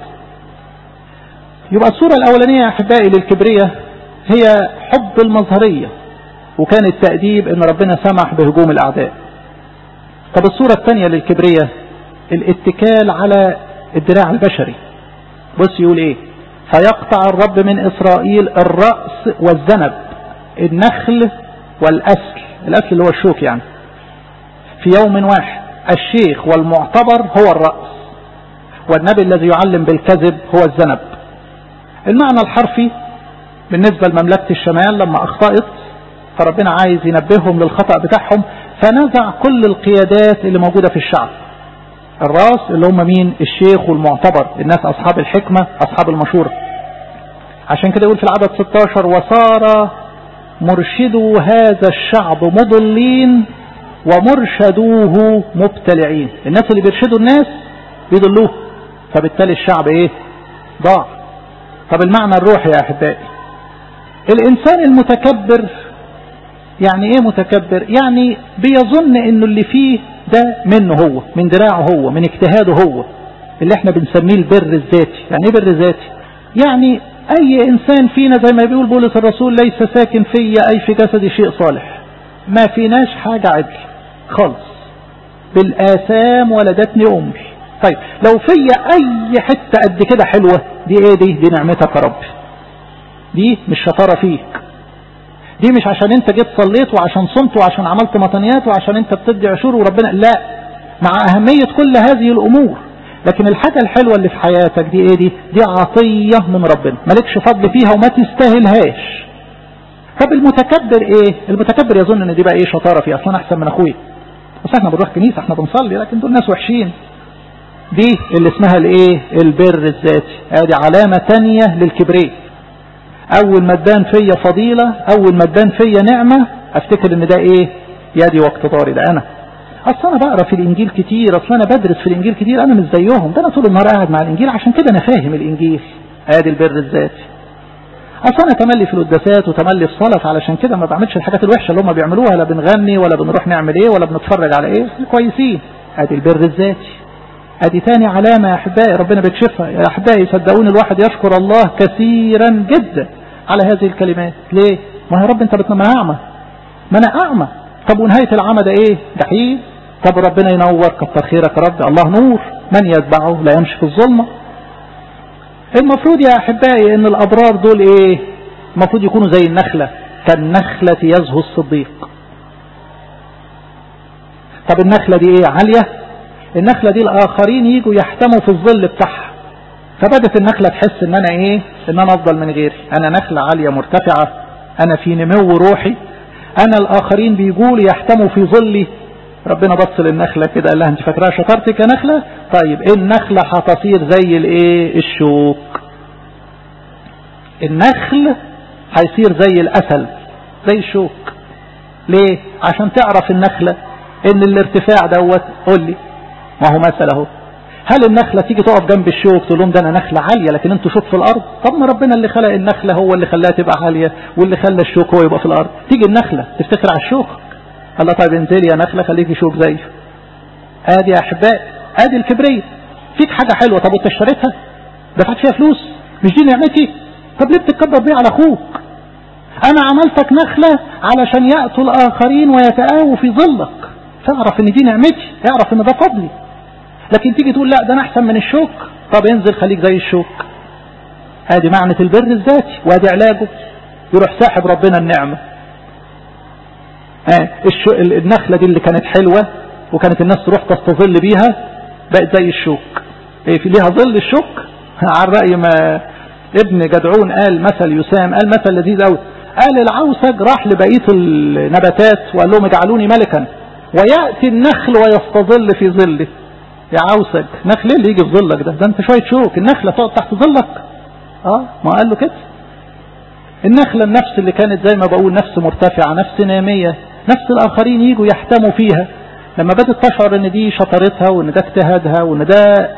يبقى الصورة الاولانية يا احبائي للكبرية هي حب المظهرية وكان التأديب ان ربنا سمح بهجوم الاعداء طب الصورة الثانية للكبرية الاتكال على الدراع البشري بص يقول ايه فيقطع الرب من اسرائيل الرأس والذنب النخل والأسل الأسل اللي هو الشوك يعني في يوم واحد الشيخ والمعتبر هو الرأس والنبي الذي يعلم بالكذب هو الذنب المعنى الحرفي بالنسبة لمملكة الشمال لما أخطأت فربنا عايز ينبههم للخطأ بتاعهم فنزع كل القيادات اللي موجودة في الشعب الراس اللي هم مين الشيخ والمعتبر الناس أصحاب الحكمة أصحاب المشورة عشان كده يقول في العدد 16 وصار مرشدو هذا الشعب مضلين ومرشدوه مبتلعين الناس اللي بيرشدوا الناس بيضلوه فبالتالي الشعب ايه ضاع طب المعنى الروحي يا احبائي الانسان المتكبر يعني ايه متكبر يعني بيظن انه اللي فيه ده منه هو من دراعه هو من اجتهاده هو اللي احنا بنسميه البر الذاتي يعني ايه بر ذاتي يعني اي انسان فينا زي ما بيقول بولس الرسول ليس ساكن فيا اي في جسدي شيء صالح ما فيناش حاجة عدل خالص بالآثام ولدتني أمي طيب لو فيا أي حتة قد كده حلوة دي إيه دي دي نعمتك يا رب دي مش شطارة فيك دي مش عشان انت جيت صليت وعشان صمت وعشان عملت مطنيات وعشان انت بتدي عشور وربنا لا مع أهمية كل هذه الأمور لكن الحاجة الحلوة اللي في حياتك دي ايه دي دي عطية من ربنا مالكش فضل فيها وما تستاهلهاش طب المتكبر ايه المتكبر يظن ان دي بقى ايه شطارة فيه اصلا احسن من اخويا بس احنا بنروح كنيسة احنا بنصلي لكن دول ناس وحشين دي اللي اسمها الايه البر الذاتي ادي علامة تانية للكبرية اول ما تبان فيا فضيلة اول ما تبان فيا نعمة افتكر ان ده ايه يدي واقتداري ده انا اصل انا بقرا في الانجيل كتير اصل انا بدرس في الانجيل كتير انا مش زيهم ده انا طول النهار قاعد مع الانجيل عشان كده انا فاهم الانجيل ادي البر الذاتي اصل انا تملي في القداسات وتملي في صلاه علشان كده ما بعملش الحاجات الوحشه اللي هم بيعملوها لا بنغني ولا بنروح نعمل ايه ولا بنتفرج على ايه كويسين ادي البر الذاتي ادي تاني علامه يا احبائي ربنا بيكشفها يا احبائي صدقوني الواحد يشكر الله كثيرا جدا على هذه الكلمات ليه ما يا رب انت بتنام اعمى ما انا اعمى طب ونهايه العمى ده ايه جحيم طب ربنا ينور كتر خيرك يا رب الله نور من يتبعه لا يمشي في الظلمة المفروض يا أحبائي أن الأبرار دول إيه المفروض يكونوا زي النخلة كالنخلة يزهو الصديق طب النخلة دي إيه عالية النخلة دي الآخرين يجوا يحتموا في الظل بتاعها فبدت النخلة تحس ان انا ايه ان انا افضل من غيري انا نخلة عالية مرتفعة انا في نمو روحي انا الاخرين بيجوا يحتموا في ظلي ربنا بص للنخلة كده قال لها انت فاكراها شطارتك يا نخلة طيب النخلة هتصير زي الايه الشوك النخل هيصير زي الاسل زي الشوك ليه عشان تعرف النخلة ان الارتفاع دوت قول لي ما هو مثل اهو هل النخلة تيجي تقف جنب الشوك تقول لهم ده انا نخلة عالية لكن انتوا شوك في الارض طب ما ربنا اللي خلق النخلة هو اللي خلاها تبقى عالية واللي خلى الشوك هو يبقى في الارض تيجي النخلة تفتكر على الشوك قال لها طيب انزلي يا نخلة خليكي شوك زيه ادي يا احبائي ادي الكبرية فيك حاجة حلوة طب وانت اشتريتها دفعت فيها فلوس مش دي نعمتي طب ليه بتتكبر بيها على اخوك انا عملتك نخلة علشان يأتوا الاخرين ويتآووا في ظلك تعرف ان دي نعمتي اعرف ان ده فضلي لكن تيجي تقول لا ده انا احسن من الشوك طب انزل خليك زي الشوك ادي معنى البر الذاتي وادي علاجه يروح ساحب ربنا النعمة اه النخلة دي اللي كانت حلوة وكانت الناس تروح تستظل بيها بقت زي الشوك ايه في ليها ظل الشوك على رأي ما ابن جدعون قال مثل يسام قال مثل لذيذ قوي قال العوسج راح لبقية النباتات وقال لهم اجعلوني ملكا ويأتي النخل ويستظل في ظله يا عوسج نخل اللي يجي في ظلك ده ده انت شوية شوك النخلة تقعد تحت ظلك اه ما قال له كده النخلة النفس اللي كانت زي ما بقول نفس مرتفعة نفس نامية نفس الآخرين يجوا يحتموا فيها لما بدت تشعر ان دي شطارتها وان ده اجتهادها وان ده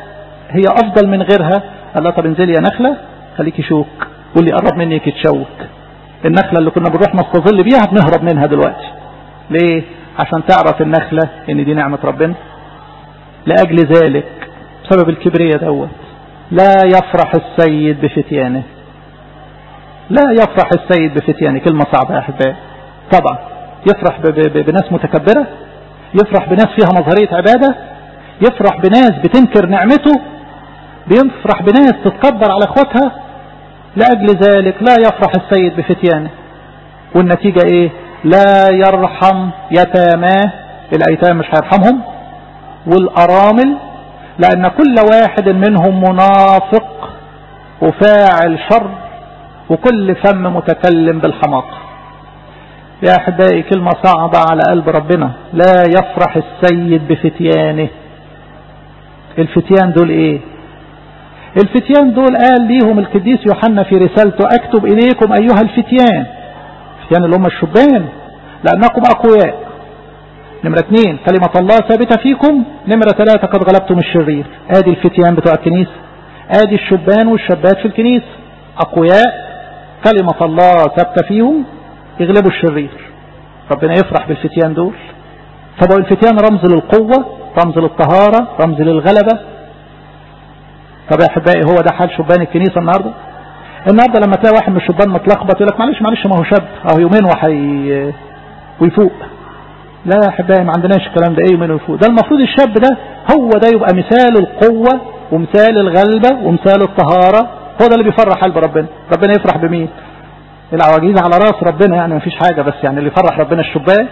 هي افضل من غيرها قال لها طب انزلي يا نخله خليكي شوك واللي قرب منك يتشوك النخله اللي كنا بنروح نستظل بيها بنهرب منها دلوقتي ليه عشان تعرف النخله ان دي نعمه ربنا لاجل ذلك بسبب الكبرية دوت لا يفرح السيد بفتيانه لا يفرح السيد بفتيانه كلمة صعبة يا أحبائي طبعا يفرح بناس متكبرة يفرح بناس فيها مظهرية عبادة يفرح بناس بتنكر نعمته بيفرح بناس تتكبر على اخواتها لأجل ذلك لا يفرح السيد بفتيانه والنتيجة ايه لا يرحم يتاماه الايتام مش هيرحمهم والارامل لأن كل واحد منهم منافق وفاعل شر وكل فم متكلم بالحماقة يا أحبائي كلمة صعبة على قلب ربنا لا يفرح السيد بفتيانه الفتيان دول ايه الفتيان دول قال ليهم القديس يوحنا في رسالته اكتب اليكم ايها الفتيان الفتيان اللي هم الشبان لانكم اقوياء نمرة اثنين كلمة الله ثابتة فيكم نمرة ثلاثة قد غلبتم الشرير ادي الفتيان بتوع الكنيسة ادي الشبان والشابات في الكنيسة اقوياء كلمة الله ثابتة فيهم يغلبوا الشرير ربنا يفرح بالفتيان دول طب الفتيان رمز للقوة رمز للطهارة رمز للغلبة طب يا احبائي هو ده حال شبان الكنيسة النهاردة النهاردة لما تلاقي واحد من الشبان متلخبط يقول لك معلش معلش ما هو شاب اهو يومين وحي ويفوق لا يا احبائي ما عندناش الكلام ده ايه من ويفوق ده المفروض الشاب ده هو ده يبقى مثال القوة ومثال الغلبة ومثال الطهارة هو ده اللي بيفرح قلب ربنا ربنا يفرح بمين العواجيز على راس ربنا يعني ما فيش حاجة بس يعني اللي يفرح ربنا الشبان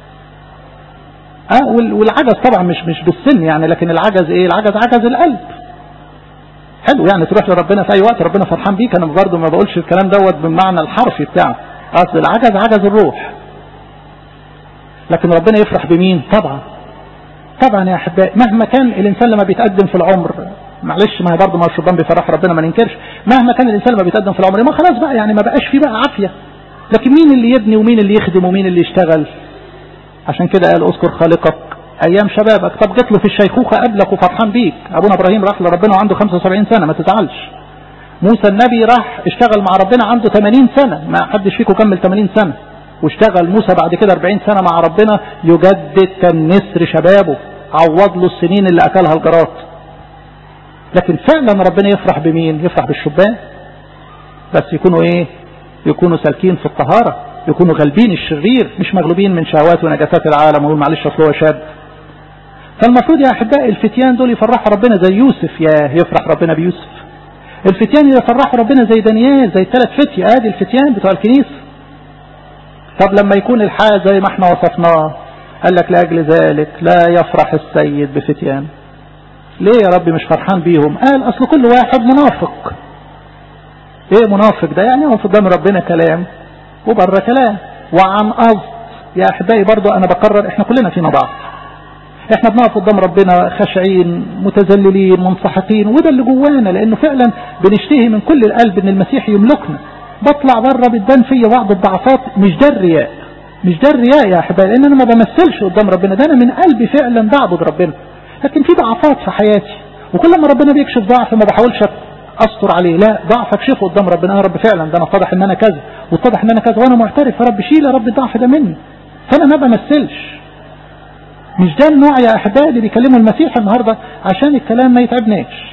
اه والعجز طبعا مش مش بالسن يعني لكن العجز ايه العجز عجز القلب حلو يعني تروح لربنا في اي وقت ربنا فرحان بيك انا برضه ما بقولش الكلام دوت بالمعنى الحرفي بتاعه اصل العجز عجز الروح لكن ربنا يفرح بمين طبعا طبعا يا احبائي مهما كان الانسان لما بيتقدم في العمر معلش ما هي برضه ما الشيطان بيفرح ربنا ما ننكرش مهما كان الانسان لما بيتقدم في العمر ما خلاص بقى يعني ما بقاش فيه بقى عافيه لكن مين اللي يبني ومين اللي يخدم ومين اللي يشتغل عشان كده قال اذكر خالقك ايام شبابك طب جت له في الشيخوخه قبلك وفرحان بيك ابونا ابراهيم راح لربنا وعنده 75 سنه ما تزعلش موسى النبي راح اشتغل مع ربنا عنده 80 سنه ما حدش فيكم كمل 80 سنه واشتغل موسى بعد كده 40 سنة مع ربنا يجدد كالنسر شبابه عوض له السنين اللي أكلها الجراد لكن فعلا ربنا يفرح بمين يفرح بالشبان بس يكونوا ايه يكونوا سالكين في الطهارة يكونوا غالبين الشرير مش مغلوبين من شهوات ونجاسات العالم ويقول معلش اصل هو شاب فالمفروض يا احبائي الفتيان دول يفرحوا ربنا زي يوسف يا يفرح ربنا بيوسف الفتيان يفرحوا ربنا زي دانيال زي الثلاث فتية ادي الفتيان بتوع الكنيسه طب لما يكون الحال زي ما احنا وصفناه قال لك لأجل ذلك لا يفرح السيد بفتيان ليه يا ربي مش فرحان بيهم قال أصل كل واحد منافق ايه منافق ده يعني هو قدام ربنا كلام وبره كلام وعن قصد يا احبائي برضو انا بقرر احنا كلنا فينا ضعف احنا بنقف قدام ربنا خاشعين متذللين منسحقين وده اللي جوانا لانه فعلا بنشتهي من كل القلب ان المسيح يملكنا بطلع بره بتبان فيا بعض الضعفات مش ده الرياء مش ده الرياء يا احبائي لان انا ما بمثلش قدام ربنا ده انا من قلبي فعلا بعبد ربنا لكن في ضعفات في حياتي وكل ما ربنا بيكشف ضعف ما بحاولش استر عليه لا ضعف اكشفه قدام ربنا يا رب فعلا ده انا اتضح ان انا كذا واتضح ان انا كذا وانا معترف يا رب شيل يا رب الضعف ده مني فانا ما بمثلش مش ده النوع يا احبائي اللي بيكلموا المسيح النهارده عشان الكلام ما يتعبناش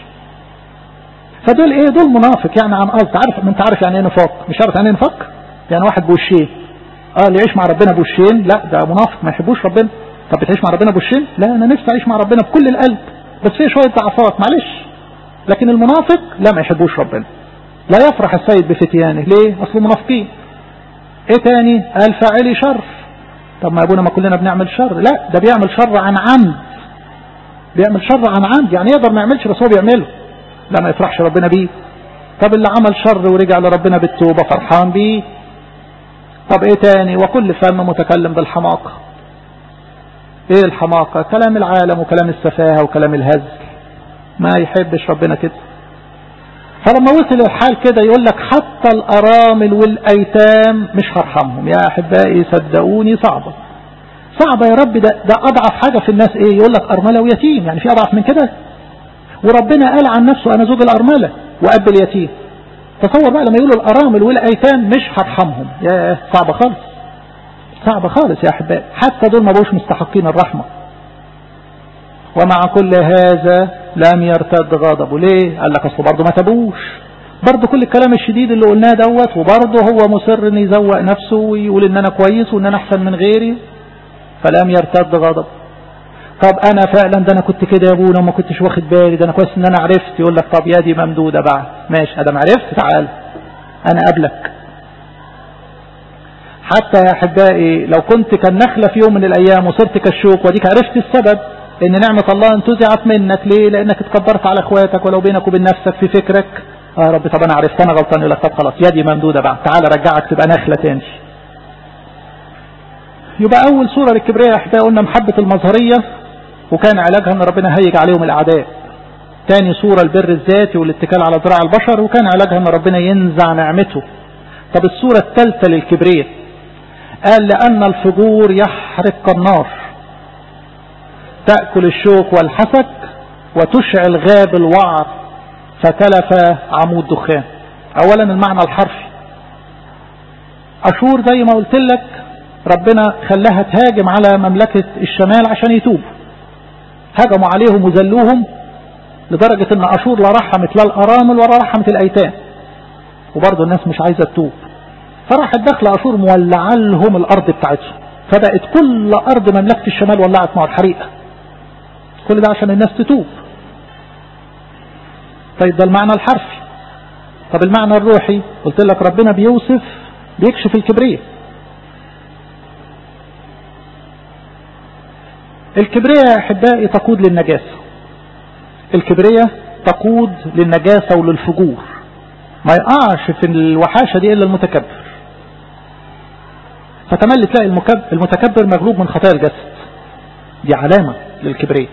فدول ايه دول منافق يعني عن قصد عارف ما انت عارف يعني ايه نفاق مش عارف يعني ايه نفاق يعني واحد بوشين اه اللي يعيش مع ربنا بوشين لا ده منافق ما يحبوش ربنا طب بتعيش مع ربنا بوشين لا انا نفسي اعيش مع ربنا بكل القلب بس فيه شويه ضعفات معلش لكن المنافق لا ما يحبوش ربنا لا يفرح السيد بفتيانه ليه اصله منافقين ايه تاني قال فاعلي شر طب ما ابونا ما كلنا بنعمل شر لا ده بيعمل شر عن عمد بيعمل شر عن عمد يعني يقدر ما يعملش بس هو بيعمله لا ما يفرحش ربنا بيه طب اللي عمل شر ورجع لربنا بالتوبة فرحان بيه طب ايه تاني وكل فم متكلم بالحماقة ايه الحماقة كلام العالم وكلام السفاهة وكلام الهزل ما يحبش ربنا كده فلما وصل الحال كده يقول لك حتى الأرامل والأيتام مش هرحمهم يا أحبائي صدقوني صعبة صعبة يا رب ده, ده أضعف حاجة في الناس إيه يقول لك أرملة ويتيم يعني في أضعف من كده وربنا قال عن نفسه انا زوج الارملة واب اليتيم تصور بقى لما يقولوا الارامل والايتام مش هرحمهم يا صعبة خالص صعبة خالص يا احبائي حتى دول ما بقوش مستحقين الرحمة ومع كل هذا لم يرتد غضبه ليه قال لك اصل برضه ما تبوش برضه كل الكلام الشديد اللي قلناه دوت وبرضه هو مصر ان يزوق نفسه ويقول ان انا كويس وان انا احسن من غيري فلم يرتد غضب طب انا فعلا ده انا كنت كده يا ابونا وما كنتش واخد بالي ده انا كويس ان انا عرفت يقول لك طب يدي ممدوده بقى ماشي ادم عرفت تعال انا قبلك حتى يا احبائي لو كنت كالنخله في يوم من الايام وصرت كالشوك وديك عرفت السبب ان نعمة الله انتزعت منك ليه لانك اتكبرت على اخواتك ولو بينك وبين نفسك في فكرك اه يا رب طب انا عرفت انا غلطان يقول لك طب خلاص يدي ممدودة بقى تعالى رجعك تبقى نخلة تاني يبقى اول صورة للكبرياء يا احبائي قلنا محبة المظهرية وكان علاجها ان ربنا هيج عليهم الاعداء تاني صورة البر الذاتي والاتكال على ذراع البشر وكان علاجها ان ربنا ينزع نعمته طب الصورة الثالثة للكبرياء قال لأن الفجور يحرق النار تأكل الشوك والحسك وتشعل غاب الوعر فتلف عمود دخان اولا المعنى الحرفي اشور زي ما قلت لك ربنا خلاها تهاجم على مملكة الشمال عشان يتوبوا هجموا عليهم وذلوهم لدرجة ان اشور لا رحمت لا الارامل ولا رحمت الايتام وبرضه الناس مش عايزة تتوب فراحت داخله اشور مولعه لهم الارض بتاعتهم فبقت كل ارض مملكة الشمال ولعت مع الحريقة كل ده عشان الناس تتوب طيب ده المعنى الحرفي طب المعنى الروحي قلت لك ربنا بيوصف بيكشف الكبرية الكبرية يا أحبائي تقود للنجاسة الكبرية تقود للنجاسة وللفجور ما يقعش في الوحاشة دي إلا المتكبر فتملي تلاقي المتكبر مغلوب من خطايا الجسد دي علامة للكبرية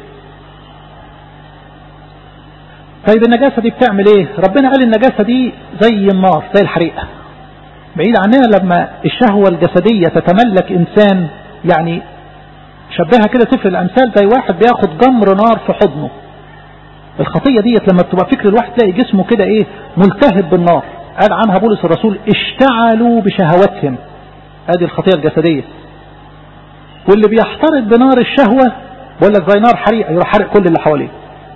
طيب النجاسة دي بتعمل ايه ربنا قال النجاسة دي زي النار زي الحريقة بعيد عننا لما الشهوة الجسدية تتملك انسان يعني شبهها كده سفر الامثال زي واحد بياخد جمر نار في حضنه الخطية ديت لما بتبقى فكر الواحد تلاقي جسمه كده ايه ملتهب بالنار قال عنها بولس الرسول اشتعلوا بشهواتهم ادي الخطية الجسدية واللي بيحترق بنار الشهوة بقول لك زي نار حريقة يروح حرق كل اللي حواليه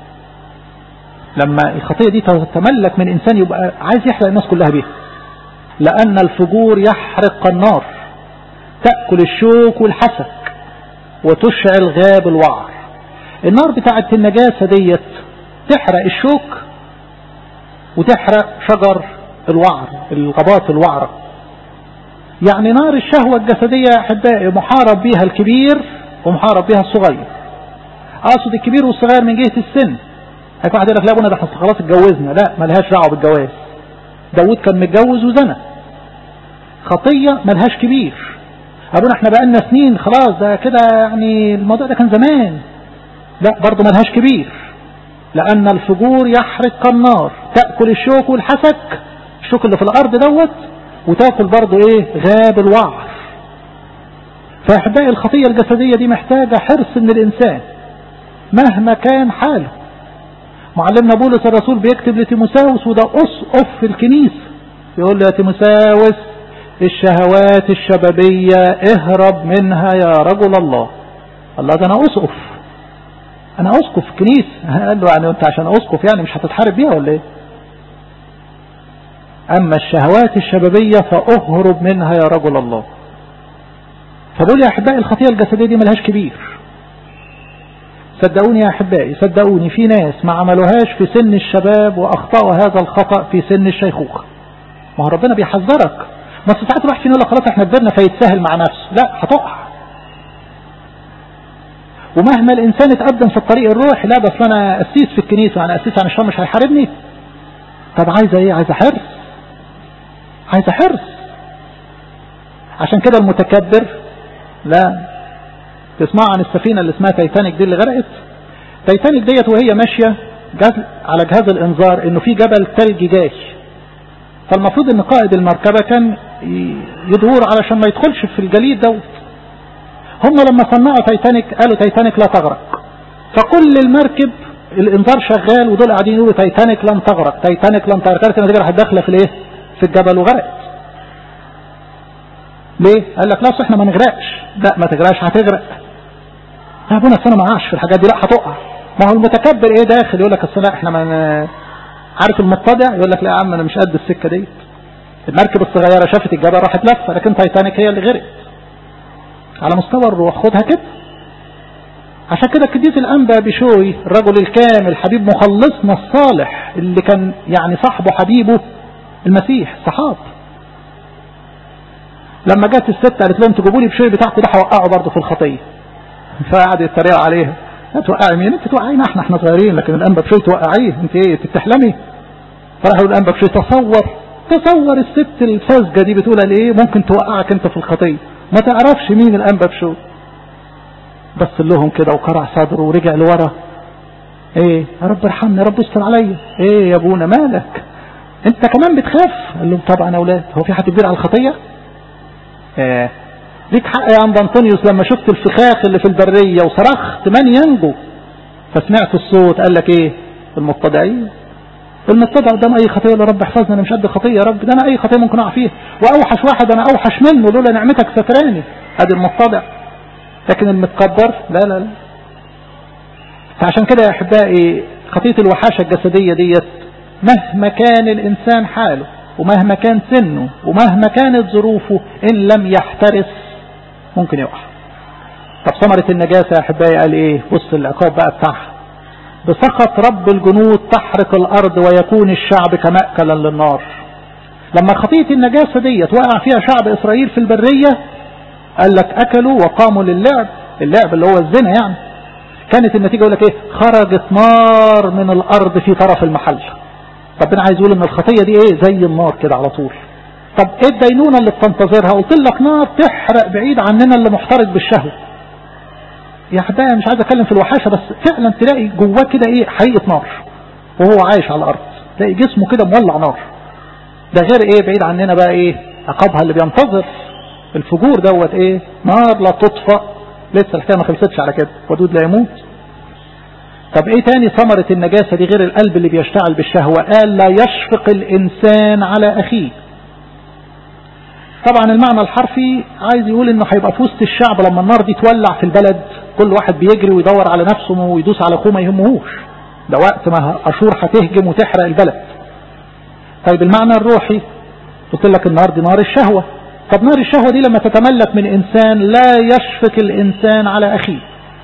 لما الخطية دي تتملك من إنسان يبقى عايز يحرق الناس كلها بيها لأن الفجور يحرق النار تأكل الشوك والحسك وتشعل غاب الوعر النار بتاعت النجاسة ديت تحرق الشوك وتحرق شجر الوعر الغابات الوعرة يعني نار الشهوة الجسدية يا أحبائي محارب بيها الكبير ومحارب بيها الصغير أقصد الكبير والصغير من جهة السن هيكون واحد يقول لك لا ابونا ده احنا خلاص اتجوزنا لا ملهاش دعوه بالجواز داوود كان متجوز وزنى خطيه ملهاش كبير ابونا احنا بقالنا سنين خلاص ده كده يعني الموضوع ده كان زمان لا برضه ملهاش كبير لان الفجور يحرق النار تاكل الشوك والحسك الشوك اللي في الارض دوت وتاكل برضه ايه غاب الوعر فاحبائي الخطيه الجسديه دي محتاجه حرص من الانسان مهما كان حاله معلمنا بولس الرسول بيكتب لتيموساوس وده أسقف في الكنيسة يقول له يا تيموساوس الشهوات الشبابية اهرب منها يا رجل الله الله ده أنا أسقف أنا أسقف في الكنيسة قال له يعني أنت عشان أسقف يعني مش هتتحارب بيها ولا إيه أما الشهوات الشبابية فأهرب منها يا رجل الله فبقول يا أحبائي الخطيئة الجسدية دي ملهاش كبير صدقوني يا أحبائي صدقوني في ناس ما عملوهاش في سن الشباب وأخطأوا هذا الخطأ في سن الشيخوخة ما هو ربنا بيحذرك ما ساعات الواحد فينا يقول خلاص احنا كبرنا فيتساهل مع نفسه لا هتقع ومهما الإنسان اتقدم في الطريق الروحي لا بس أنا أسيس في الكنيسة أنا أسيس عن الشر مش هيحاربني طب عايزة إيه عايزة حرص عايزة حرص عشان كده المتكبر لا تسمعوا عن السفينة اللي اسمها تايتانيك دي اللي غرقت تايتانيك ديت وهي ماشية على جهاز الانذار انه في جبل ثلج جاي فالمفروض ان قائد المركبة كان يدور علشان ما يدخلش في الجليد دوت هم لما صنعوا تايتانيك قالوا تايتانيك لا تغرق فكل المركب الانذار شغال ودول قاعدين يقولوا تايتانيك لن تغرق تايتانيك لن تغرق كانت النتيجه راحت داخله في الايه في الجبل وغرقت ليه قال لك لا احنا ما نغرقش لا ما تغرقش هتغرق يا ابونا انا ما اقعش في الحاجات دي لا هتقع ما هو المتكبر ايه داخل يقول لك اصل لا احنا ما عارف المتضع يقول لك لا يا عم انا مش قد السكه دي المركب الصغيره شافت الجبل راحت لفه لكن تايتانيك هي اللي غرقت على مستوى الروح خدها كده عشان كده كديس الأنبا بشوي الرجل الكامل حبيب مخلصنا الصالح اللي كان يعني صاحبه حبيبه المسيح صحاب لما جت الست قالت لهم تجيبوا لي بشوي بتاعكم ده هوقعه برضه في الخطيه فقعد يتريق عليها هتوقعي مين انت توقعينا احنا احنا صغيرين لكن الانبا بشوي توقعيه انت ايه تتحلمي فراح يقول الانبا بشوي تصور تصور الست الفاسجه دي بتقول ايه ممكن توقعك انت في الخطيه ما تعرفش مين الانبا بشوي بس لهم كده وقرع صدره ورجع لورا ايه يا رب ارحمني يا رب استر عليا ايه يا ابونا مالك انت كمان بتخاف قال لهم طبعا يا اولاد هو في حد كبير على الخطيه ايه ليك حق يا عم انطونيوس لما شفت الفخاخ اللي في البريه وصرخت من ينجو فسمعت الصوت قال لك ايه المتضعين المتضع قدام اي خطيه يا رب احفظنا انا مش قد خطيه يا رب ده انا اي خطيه ممكن اقع فيها واوحش واحد انا اوحش منه لولا نعمتك ستراني ادي المتضع لكن المتكبر لا لا لا فعشان كده يا احبائي خطيه الوحاشه الجسديه ديت مهما كان الانسان حاله ومهما كان سنه ومهما كانت ظروفه ان لم يحترس ممكن يقع طب ثمرة النجاسة يا احبائي قال ايه بص العقاب بقى بتاعها بسخط رب الجنود تحرق الارض ويكون الشعب كمأكلا للنار لما خطية النجاسة ديت وقع فيها شعب اسرائيل في البرية قال لك اكلوا وقاموا للعب اللعب اللي هو الزنا يعني كانت النتيجة يقول لك ايه خرجت نار من الارض في طرف المحل ربنا عايز يقول ان الخطية دي ايه زي النار كده على طول طب ايه الدينونة اللي بتنتظرها قلت لك نار تحرق بعيد عننا اللي محترق بالشهوة يا حبايبي مش عايز اتكلم في الوحاشة بس فعلا تلاقي جواه كده ايه حقيقة نار وهو عايش على الارض تلاقي جسمه كده مولع نار ده غير ايه بعيد عننا بقى ايه عقابها اللي بينتظر الفجور دوت ايه نار لا تطفأ لسه الحكايه ما خلصتش على كده ودود لا يموت طب ايه تاني ثمرة النجاسة دي غير القلب اللي بيشتغل بالشهوة قال لا يشفق الانسان على اخيه طبعا المعنى الحرفي عايز يقول انه هيبقى في وسط الشعب لما النار دي تولع في البلد كل واحد بيجري ويدور على نفسه ويدوس على اخوه ما يهمهوش ده وقت ما اشور هتهجم وتحرق البلد طيب المعنى الروحي قلت لك النار دي نار الشهوة طب نار الشهوة دي لما تتملك من انسان لا يشفق الانسان على اخيه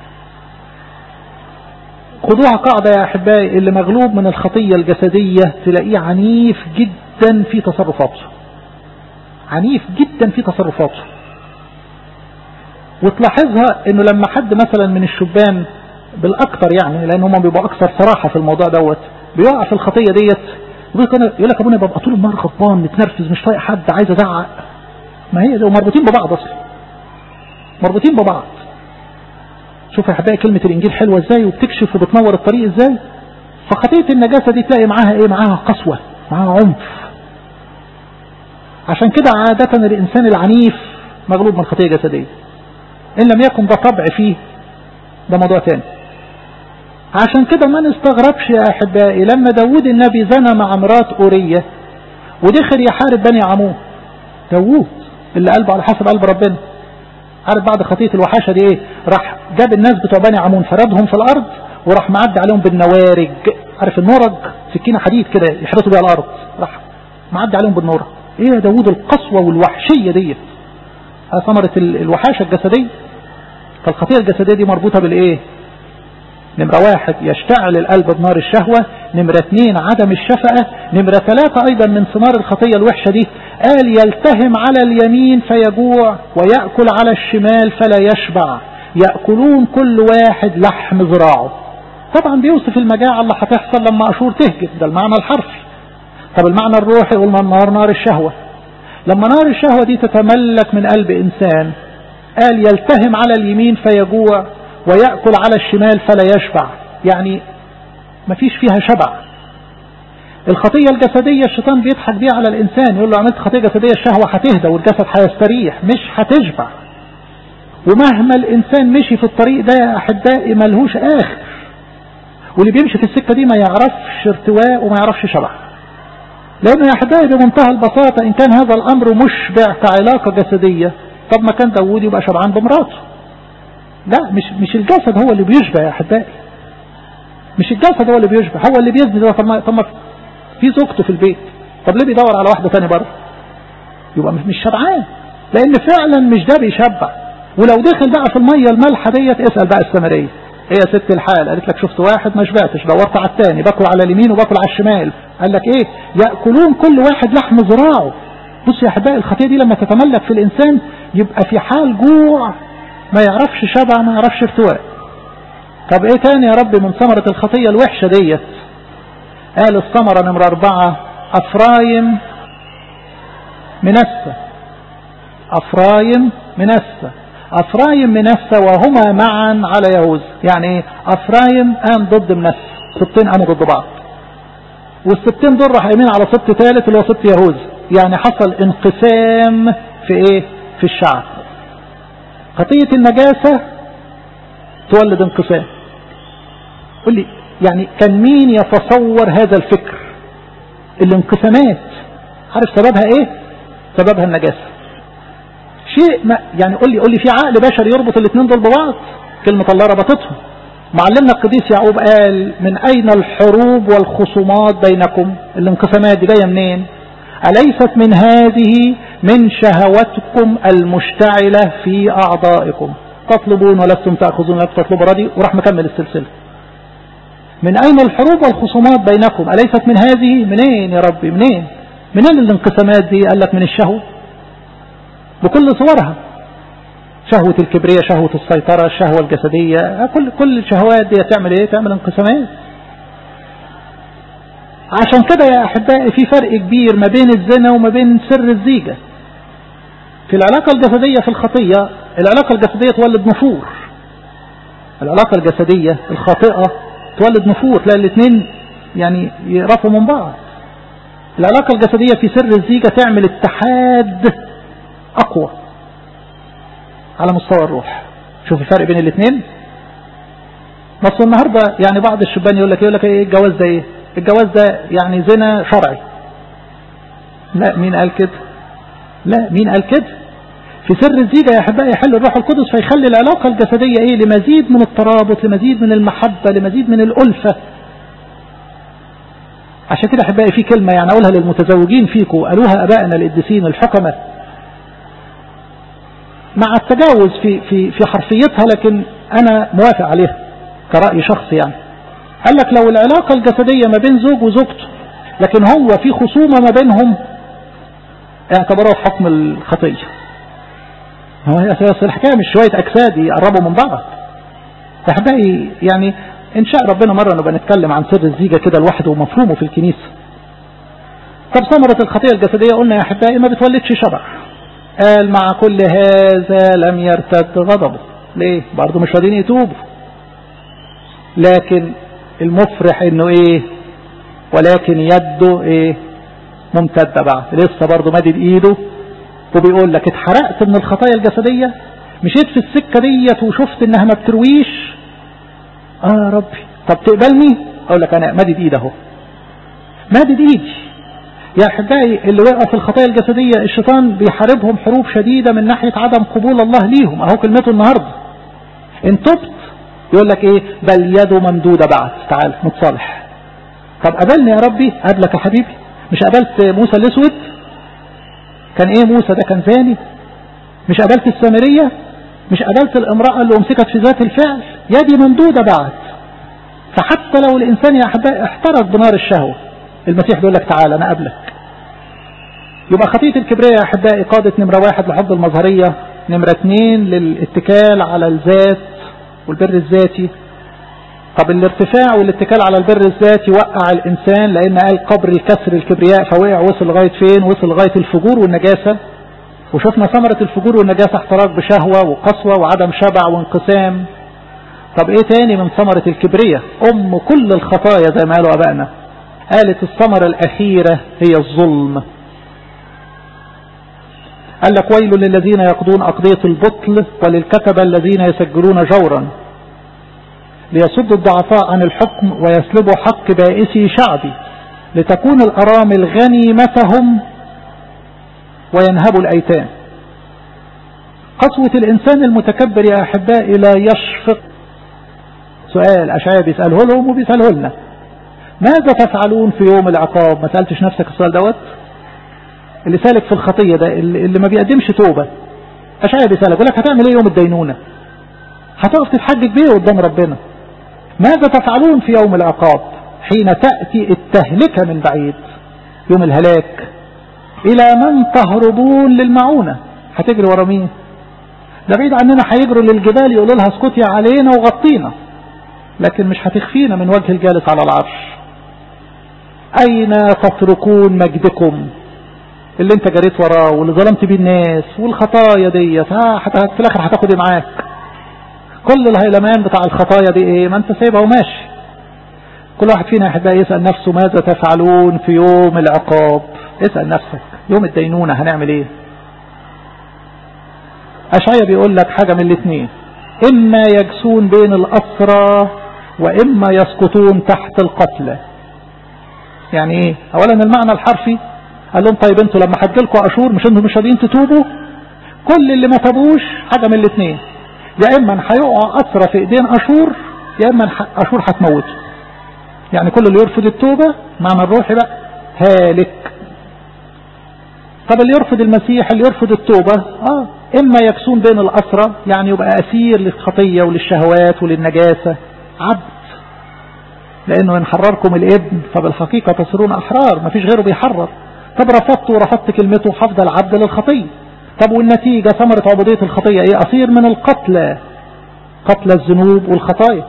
خدوها قاعدة يا احبائي اللي مغلوب من الخطية الجسدية تلاقيه عنيف جدا في تصرفاته عنيف جدا في تصرفاته وتلاحظها انه لما حد مثلا من الشبان بالاكثر يعني لان هم بيبقوا اكثر صراحة في الموضوع دوت بيقع في الخطية ديت يقول لك ابونا ببقى طول النهار غضبان متنرفز مش طايق حد عايز ازعق ما هي مربوطين ببعض اصلا مربوطين ببعض شوف يا حبايبي كلمة الانجيل حلوة ازاي وبتكشف وبتنور الطريق ازاي فخطية النجاسة دي تلاقي معاها ايه معاها قسوة معاها عنف عشان كده عادة الانسان العنيف مغلوب من خطية جسدية ان لم يكن ده طبع فيه ده موضوع تاني عشان كده ما نستغربش يا احبائي لما داود النبي زنى مع مرات اورية ودخل يحارب بني عمون داوود اللي قلبه على حسب قلب ربنا عارف بعد خطية الوحاشة دي ايه راح جاب الناس بتوع بني عمون فردهم في الارض وراح معدي عليهم بالنوارج عارف النورج سكينة حديد كده يحرسوا بيها الارض راح معدي عليهم بالنورج ايه يا داوود القسوة والوحشية دي ثمرة الوحاشة الجسدية فالخطية الجسدية دي مربوطة بالايه نمرة واحد يشتعل القلب بنار الشهوة نمرة اثنين عدم الشفقة نمرة ثلاثة أيضا من ثمار الخطية الوحشة دي قال يلتهم على اليمين فيجوع ويأكل على الشمال فلا يشبع يأكلون كل واحد لحم ذراعه طبعا بيوصف المجاعة اللي هتحصل لما أشور تهجم ده المعنى الحرفي طب المعنى الروحي قلنا النار نار الشهوة لما نار الشهوة دي تتملك من قلب إنسان قال يلتهم على اليمين فيجوع ويأكل على الشمال فلا يشبع يعني ما فيش فيها شبع الخطية الجسدية الشيطان بيضحك بيها على الإنسان يقول له عملت خطية جسدية الشهوة هتهدى والجسد هيستريح مش هتشبع ومهما الإنسان مشي في الطريق ده يا أحبائي ملهوش آخر واللي بيمشي في السكة دي ما يعرفش ارتواء وما يعرفش شبع لأنه يا أحبائي بمنتهى البساطة إن كان هذا الأمر مشبع كعلاقة جسدية طب ما كان داوود يبقى شبعان بمراته لا مش مش الجسد هو اللي بيشبع يا أحبائي مش الجسد هو اللي بيشبع هو اللي بيزني ده طب ما طب ما في زوجته في البيت طب ليه بيدور على واحدة ثانيه بره يبقى مش شبعان لأن فعلا مش ده بيشبع ولو دخل بقى في المية المالحة ديت اسأل بقى السمرية هي ست الحال قالت لك شفت واحد ما شبعتش دورت على الثاني باكل على اليمين وباكل على الشمال قال لك ايه يأكلون كل واحد لحم ذراعه بص يا احبائي الخطيه دي لما تتملك في الانسان يبقى في حال جوع ما يعرفش شبع ما يعرفش ارتواء طب ايه تاني يا رب من ثمرة الخطية الوحشة ديت قال الثمرة نمرة اربعة افرايم منسة افرايم منسة افرايم منسة وهما معا على يهوذا يعني ايه افرايم قام ضد منسة سبتين قاموا ضد بعض والسبتين دول راح يمين على سبت ثالث اللي هو سبت يهوذا يعني حصل انقسام في ايه في الشعب خطية النجاسة تولد انقسام قل لي يعني كان مين يتصور هذا الفكر الانقسامات عارف سببها ايه سببها النجاسة شيء ما يعني قل لي قل لي في عقل بشري يربط الاثنين دول ببعض كلمة الله ربطتهم معلمنا القديس يعقوب قال من اين الحروب والخصومات بينكم الانقسامات دي جايه منين أليست من هذه من شهوتكم المشتعلة في أعضائكم تطلبون ولستم تأخذون ولستم تطلبوا ردي وراح مكمل السلسلة من أين الحروب والخصومات بينكم أليست من هذه منين يا ربي منين منين الانقسامات دي قال لك من الشهوة بكل صورها شهوة الكبرية شهوة السيطرة الشهوة الجسدية كل كل الشهوات دي تعمل ايه تعمل انقسامات عشان كده يا أحبائي في فرق كبير ما بين الزنا وما بين سر الزيجة في العلاقة الجسدية في الخطية العلاقة الجسدية تولد نفور العلاقة الجسدية الخاطئة تولد نفور تلاقي الاثنين يعني يقرفوا من بعض العلاقة الجسدية في سر الزيجة تعمل اتحاد أقوى على مستوى الروح شوف الفرق بين الاثنين بس النهاردة يعني بعض الشبان يقول لك يقول لك ايه الجواز ده ايه الجواز ده يعني زنا شرعي لا مين قال كده لا مين قال كده في سر الزيجة يا أحبائي يحل الروح القدس فيخلي العلاقة الجسدية إيه لمزيد من الترابط لمزيد من المحبة لمزيد من الألفة عشان كده أحبائي في كلمة يعني أقولها للمتزوجين فيكم قالوها أبائنا القديسين الحكمة مع التجاوز في في في حرفيتها لكن أنا موافق عليها كرأي شخصي يعني قال لك لو العلاقة الجسدية ما بين زوج وزوجته لكن هو في خصومة ما بينهم اعتبروه حكم الخطية هو الحكاية مش شوية أجساد يقربوا من بعض أحبائي يعني إن شاء ربنا مرة نبقى نتكلم عن سر الزيجة كده لوحده ومفهومه في الكنيسة طب ثمرة الخطية الجسدية قلنا يا أحبائي ما بتولدش شرع قال مع كل هذا لم يرتد غضبه ليه برضه مش راضيين يتوبوا لكن المفرح انه ايه ولكن يده ايه ممتدة بعد لسه برضه مادد ايده وبيقول لك اتحرقت من الخطايا الجسدية مشيت في السكة ديت وشفت انها ما بترويش اه يا ربي طب تقبلني اقول لك انا مادد ايد اهو مادد ايدي يا احبائي اللي وقع في الخطايا الجسدية الشيطان بيحاربهم حروب شديدة من ناحية عدم قبول الله ليهم اهو كلمته النهاردة ان تبت يقول لك ايه بل يده ممدودة بعد تعال متصالح طب قبلني يا ربي قبلك يا حبيبي مش قبلت موسى الاسود كان ايه موسى ده كان زاني مش قبلت السامرية مش قبلت الامرأة اللي امسكت في ذات الفعل يدي ممدودة بعد فحتى لو الانسان يا احبائي احترق بنار الشهوة المسيح بيقول لك تعال انا قبلك يبقى خطية الكبرياء يا احبائي قادت نمرة واحد لحب المظهرية نمرة اثنين للاتكال على الذات والبر الذاتي طب الارتفاع والاتكال على البر الذاتي وقع الإنسان لأن قال قبر الكسر الكبرياء فوقع وصل لغاية فين وصل لغاية الفجور والنجاسة وشفنا ثمرة الفجور والنجاسة احتراق بشهوة وقسوة وعدم شبع وانقسام طب ايه تاني من ثمرة الكبرية ام كل الخطايا زي ما قالوا ابائنا قالت الثمرة الاخيرة هي الظلم قال لك ويل للذين يقضون أقضية البطل وللكتبة الذين يسجلون جورا ليسد الضعفاء عن الحكم ويسلبوا حق بائسي شعبي لتكون الأرامل غنيمتهم وينهبوا الأيتام قسوة الإنسان المتكبر يا أحبائي لا يشفق سؤال أشعيا بيسأله لهم وبيسأله لنا ماذا تفعلون في يوم العقاب ما سألتش نفسك السؤال دوت اللي سالك في الخطية ده اللي ما بيقدمش توبة أشعيا بيسألك يقول لك هتعمل ايه يوم الدينونة هتقف تتحجج بيه قدام ربنا ماذا تفعلون في يوم العقاب حين تأتي التهلكة من بعيد يوم الهلاك إلى من تهربون للمعونة هتجري ورا مين ده بعيد عننا هيجروا للجبال يقولوا لها اسكتي علينا وغطينا لكن مش هتخفينا من وجه الجالس على العرش أين تتركون مجدكم اللي انت جريت وراه واللي ظلمت بيه الناس والخطايا ديت ها في الاخر هتاخد ايه معاك كل الهيلمان بتاع الخطايا دي ايه ما انت سايبها وماشي كل واحد فينا يحب يسأل نفسه ماذا تفعلون في يوم العقاب اسأل نفسك يوم الدينونة هنعمل ايه أشعيا بيقول لك حاجة من الاثنين إما يجسون بين الأسرى وإما يسقطون تحت القتلى يعني ايه اولا المعنى الحرفي قال لهم طيب انتوا لما هتجيلكوا اشور مش انتوا مش راضيين تتوبوا كل اللي ما تابوش حاجه من الاثنين يا اما هيقعوا اسرى في ايدين اشور يا اما اشور هتموته يعني كل اللي يرفض التوبه معنى الروحي بقى هالك طب اللي يرفض المسيح اللي يرفض التوبه اه اما يكسون بين الاسرى يعني يبقى اسير للخطيه وللشهوات وللنجاسه عبد لانه ان حرركم الابن فبالحقيقه تصيرون احرار ما فيش غيره بيحرر طب رفضت ورفضت كلمته هفضل عبد للخطيه طب والنتيجه ثمره عبوديه الخطيه ايه اصير من القتلى قتل الذنوب والخطايا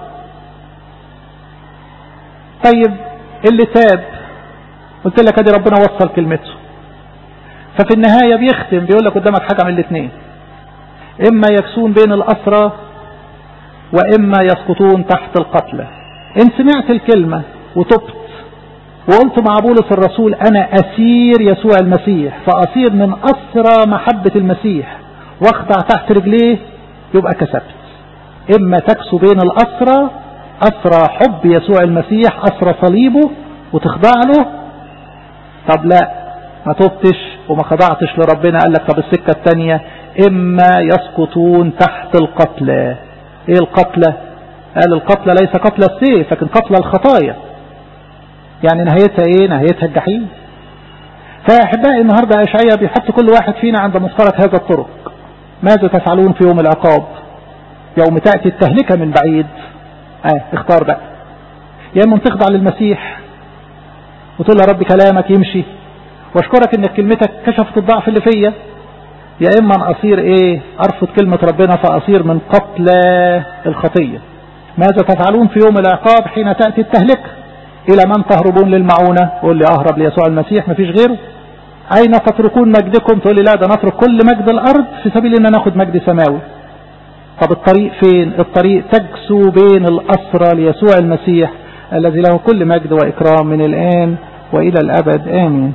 طيب اللي تاب قلت لك ادي ربنا وصل كلمته ففي النهاية بيختم بيقول لك قدامك حاجة من الاثنين اما يكسون بين الاسرى واما يسقطون تحت القتلى ان سمعت الكلمة وتبت وقلت مع بولس الرسول انا اسير يسوع المسيح فاصير من اسرى محبة المسيح واخضع تحت رجليه يبقى كسبت اما تكسو بين الاسرى اسرى حب يسوع المسيح اسرى صليبه وتخضع له طب لا ما تبتش وما خضعتش لربنا قال لك طب السكة الثانية اما يسقطون تحت القتلى ايه القتلى قال القتلى ليس قتل السيف لكن قتل الخطايا يعني نهايتها ايه نهايتها الجحيم فاحبائي النهاردة اشعياء بيحط كل واحد فينا عند مفترق هذا الطرق ماذا تفعلون في يوم العقاب يوم تأتي التهلكة من بعيد اه اختار بقى يا اما تخضع للمسيح وتقول يا رب كلامك يمشي واشكرك انك كلمتك كشفت الضعف اللي فيا يا اما ان اصير ايه ارفض كلمة ربنا فاصير من قتلى الخطية ماذا تفعلون في يوم العقاب حين تأتي التهلكة الى من تهربون للمعونة قول لي اهرب ليسوع المسيح مفيش غيره اين تتركون مجدكم تقول لي لا ده نترك كل مجد الارض في سبيل ان ناخد مجد سماوي طب الطريق فين الطريق تجسو بين الاسرى ليسوع المسيح الذي له كل مجد واكرام من الان والى الابد امين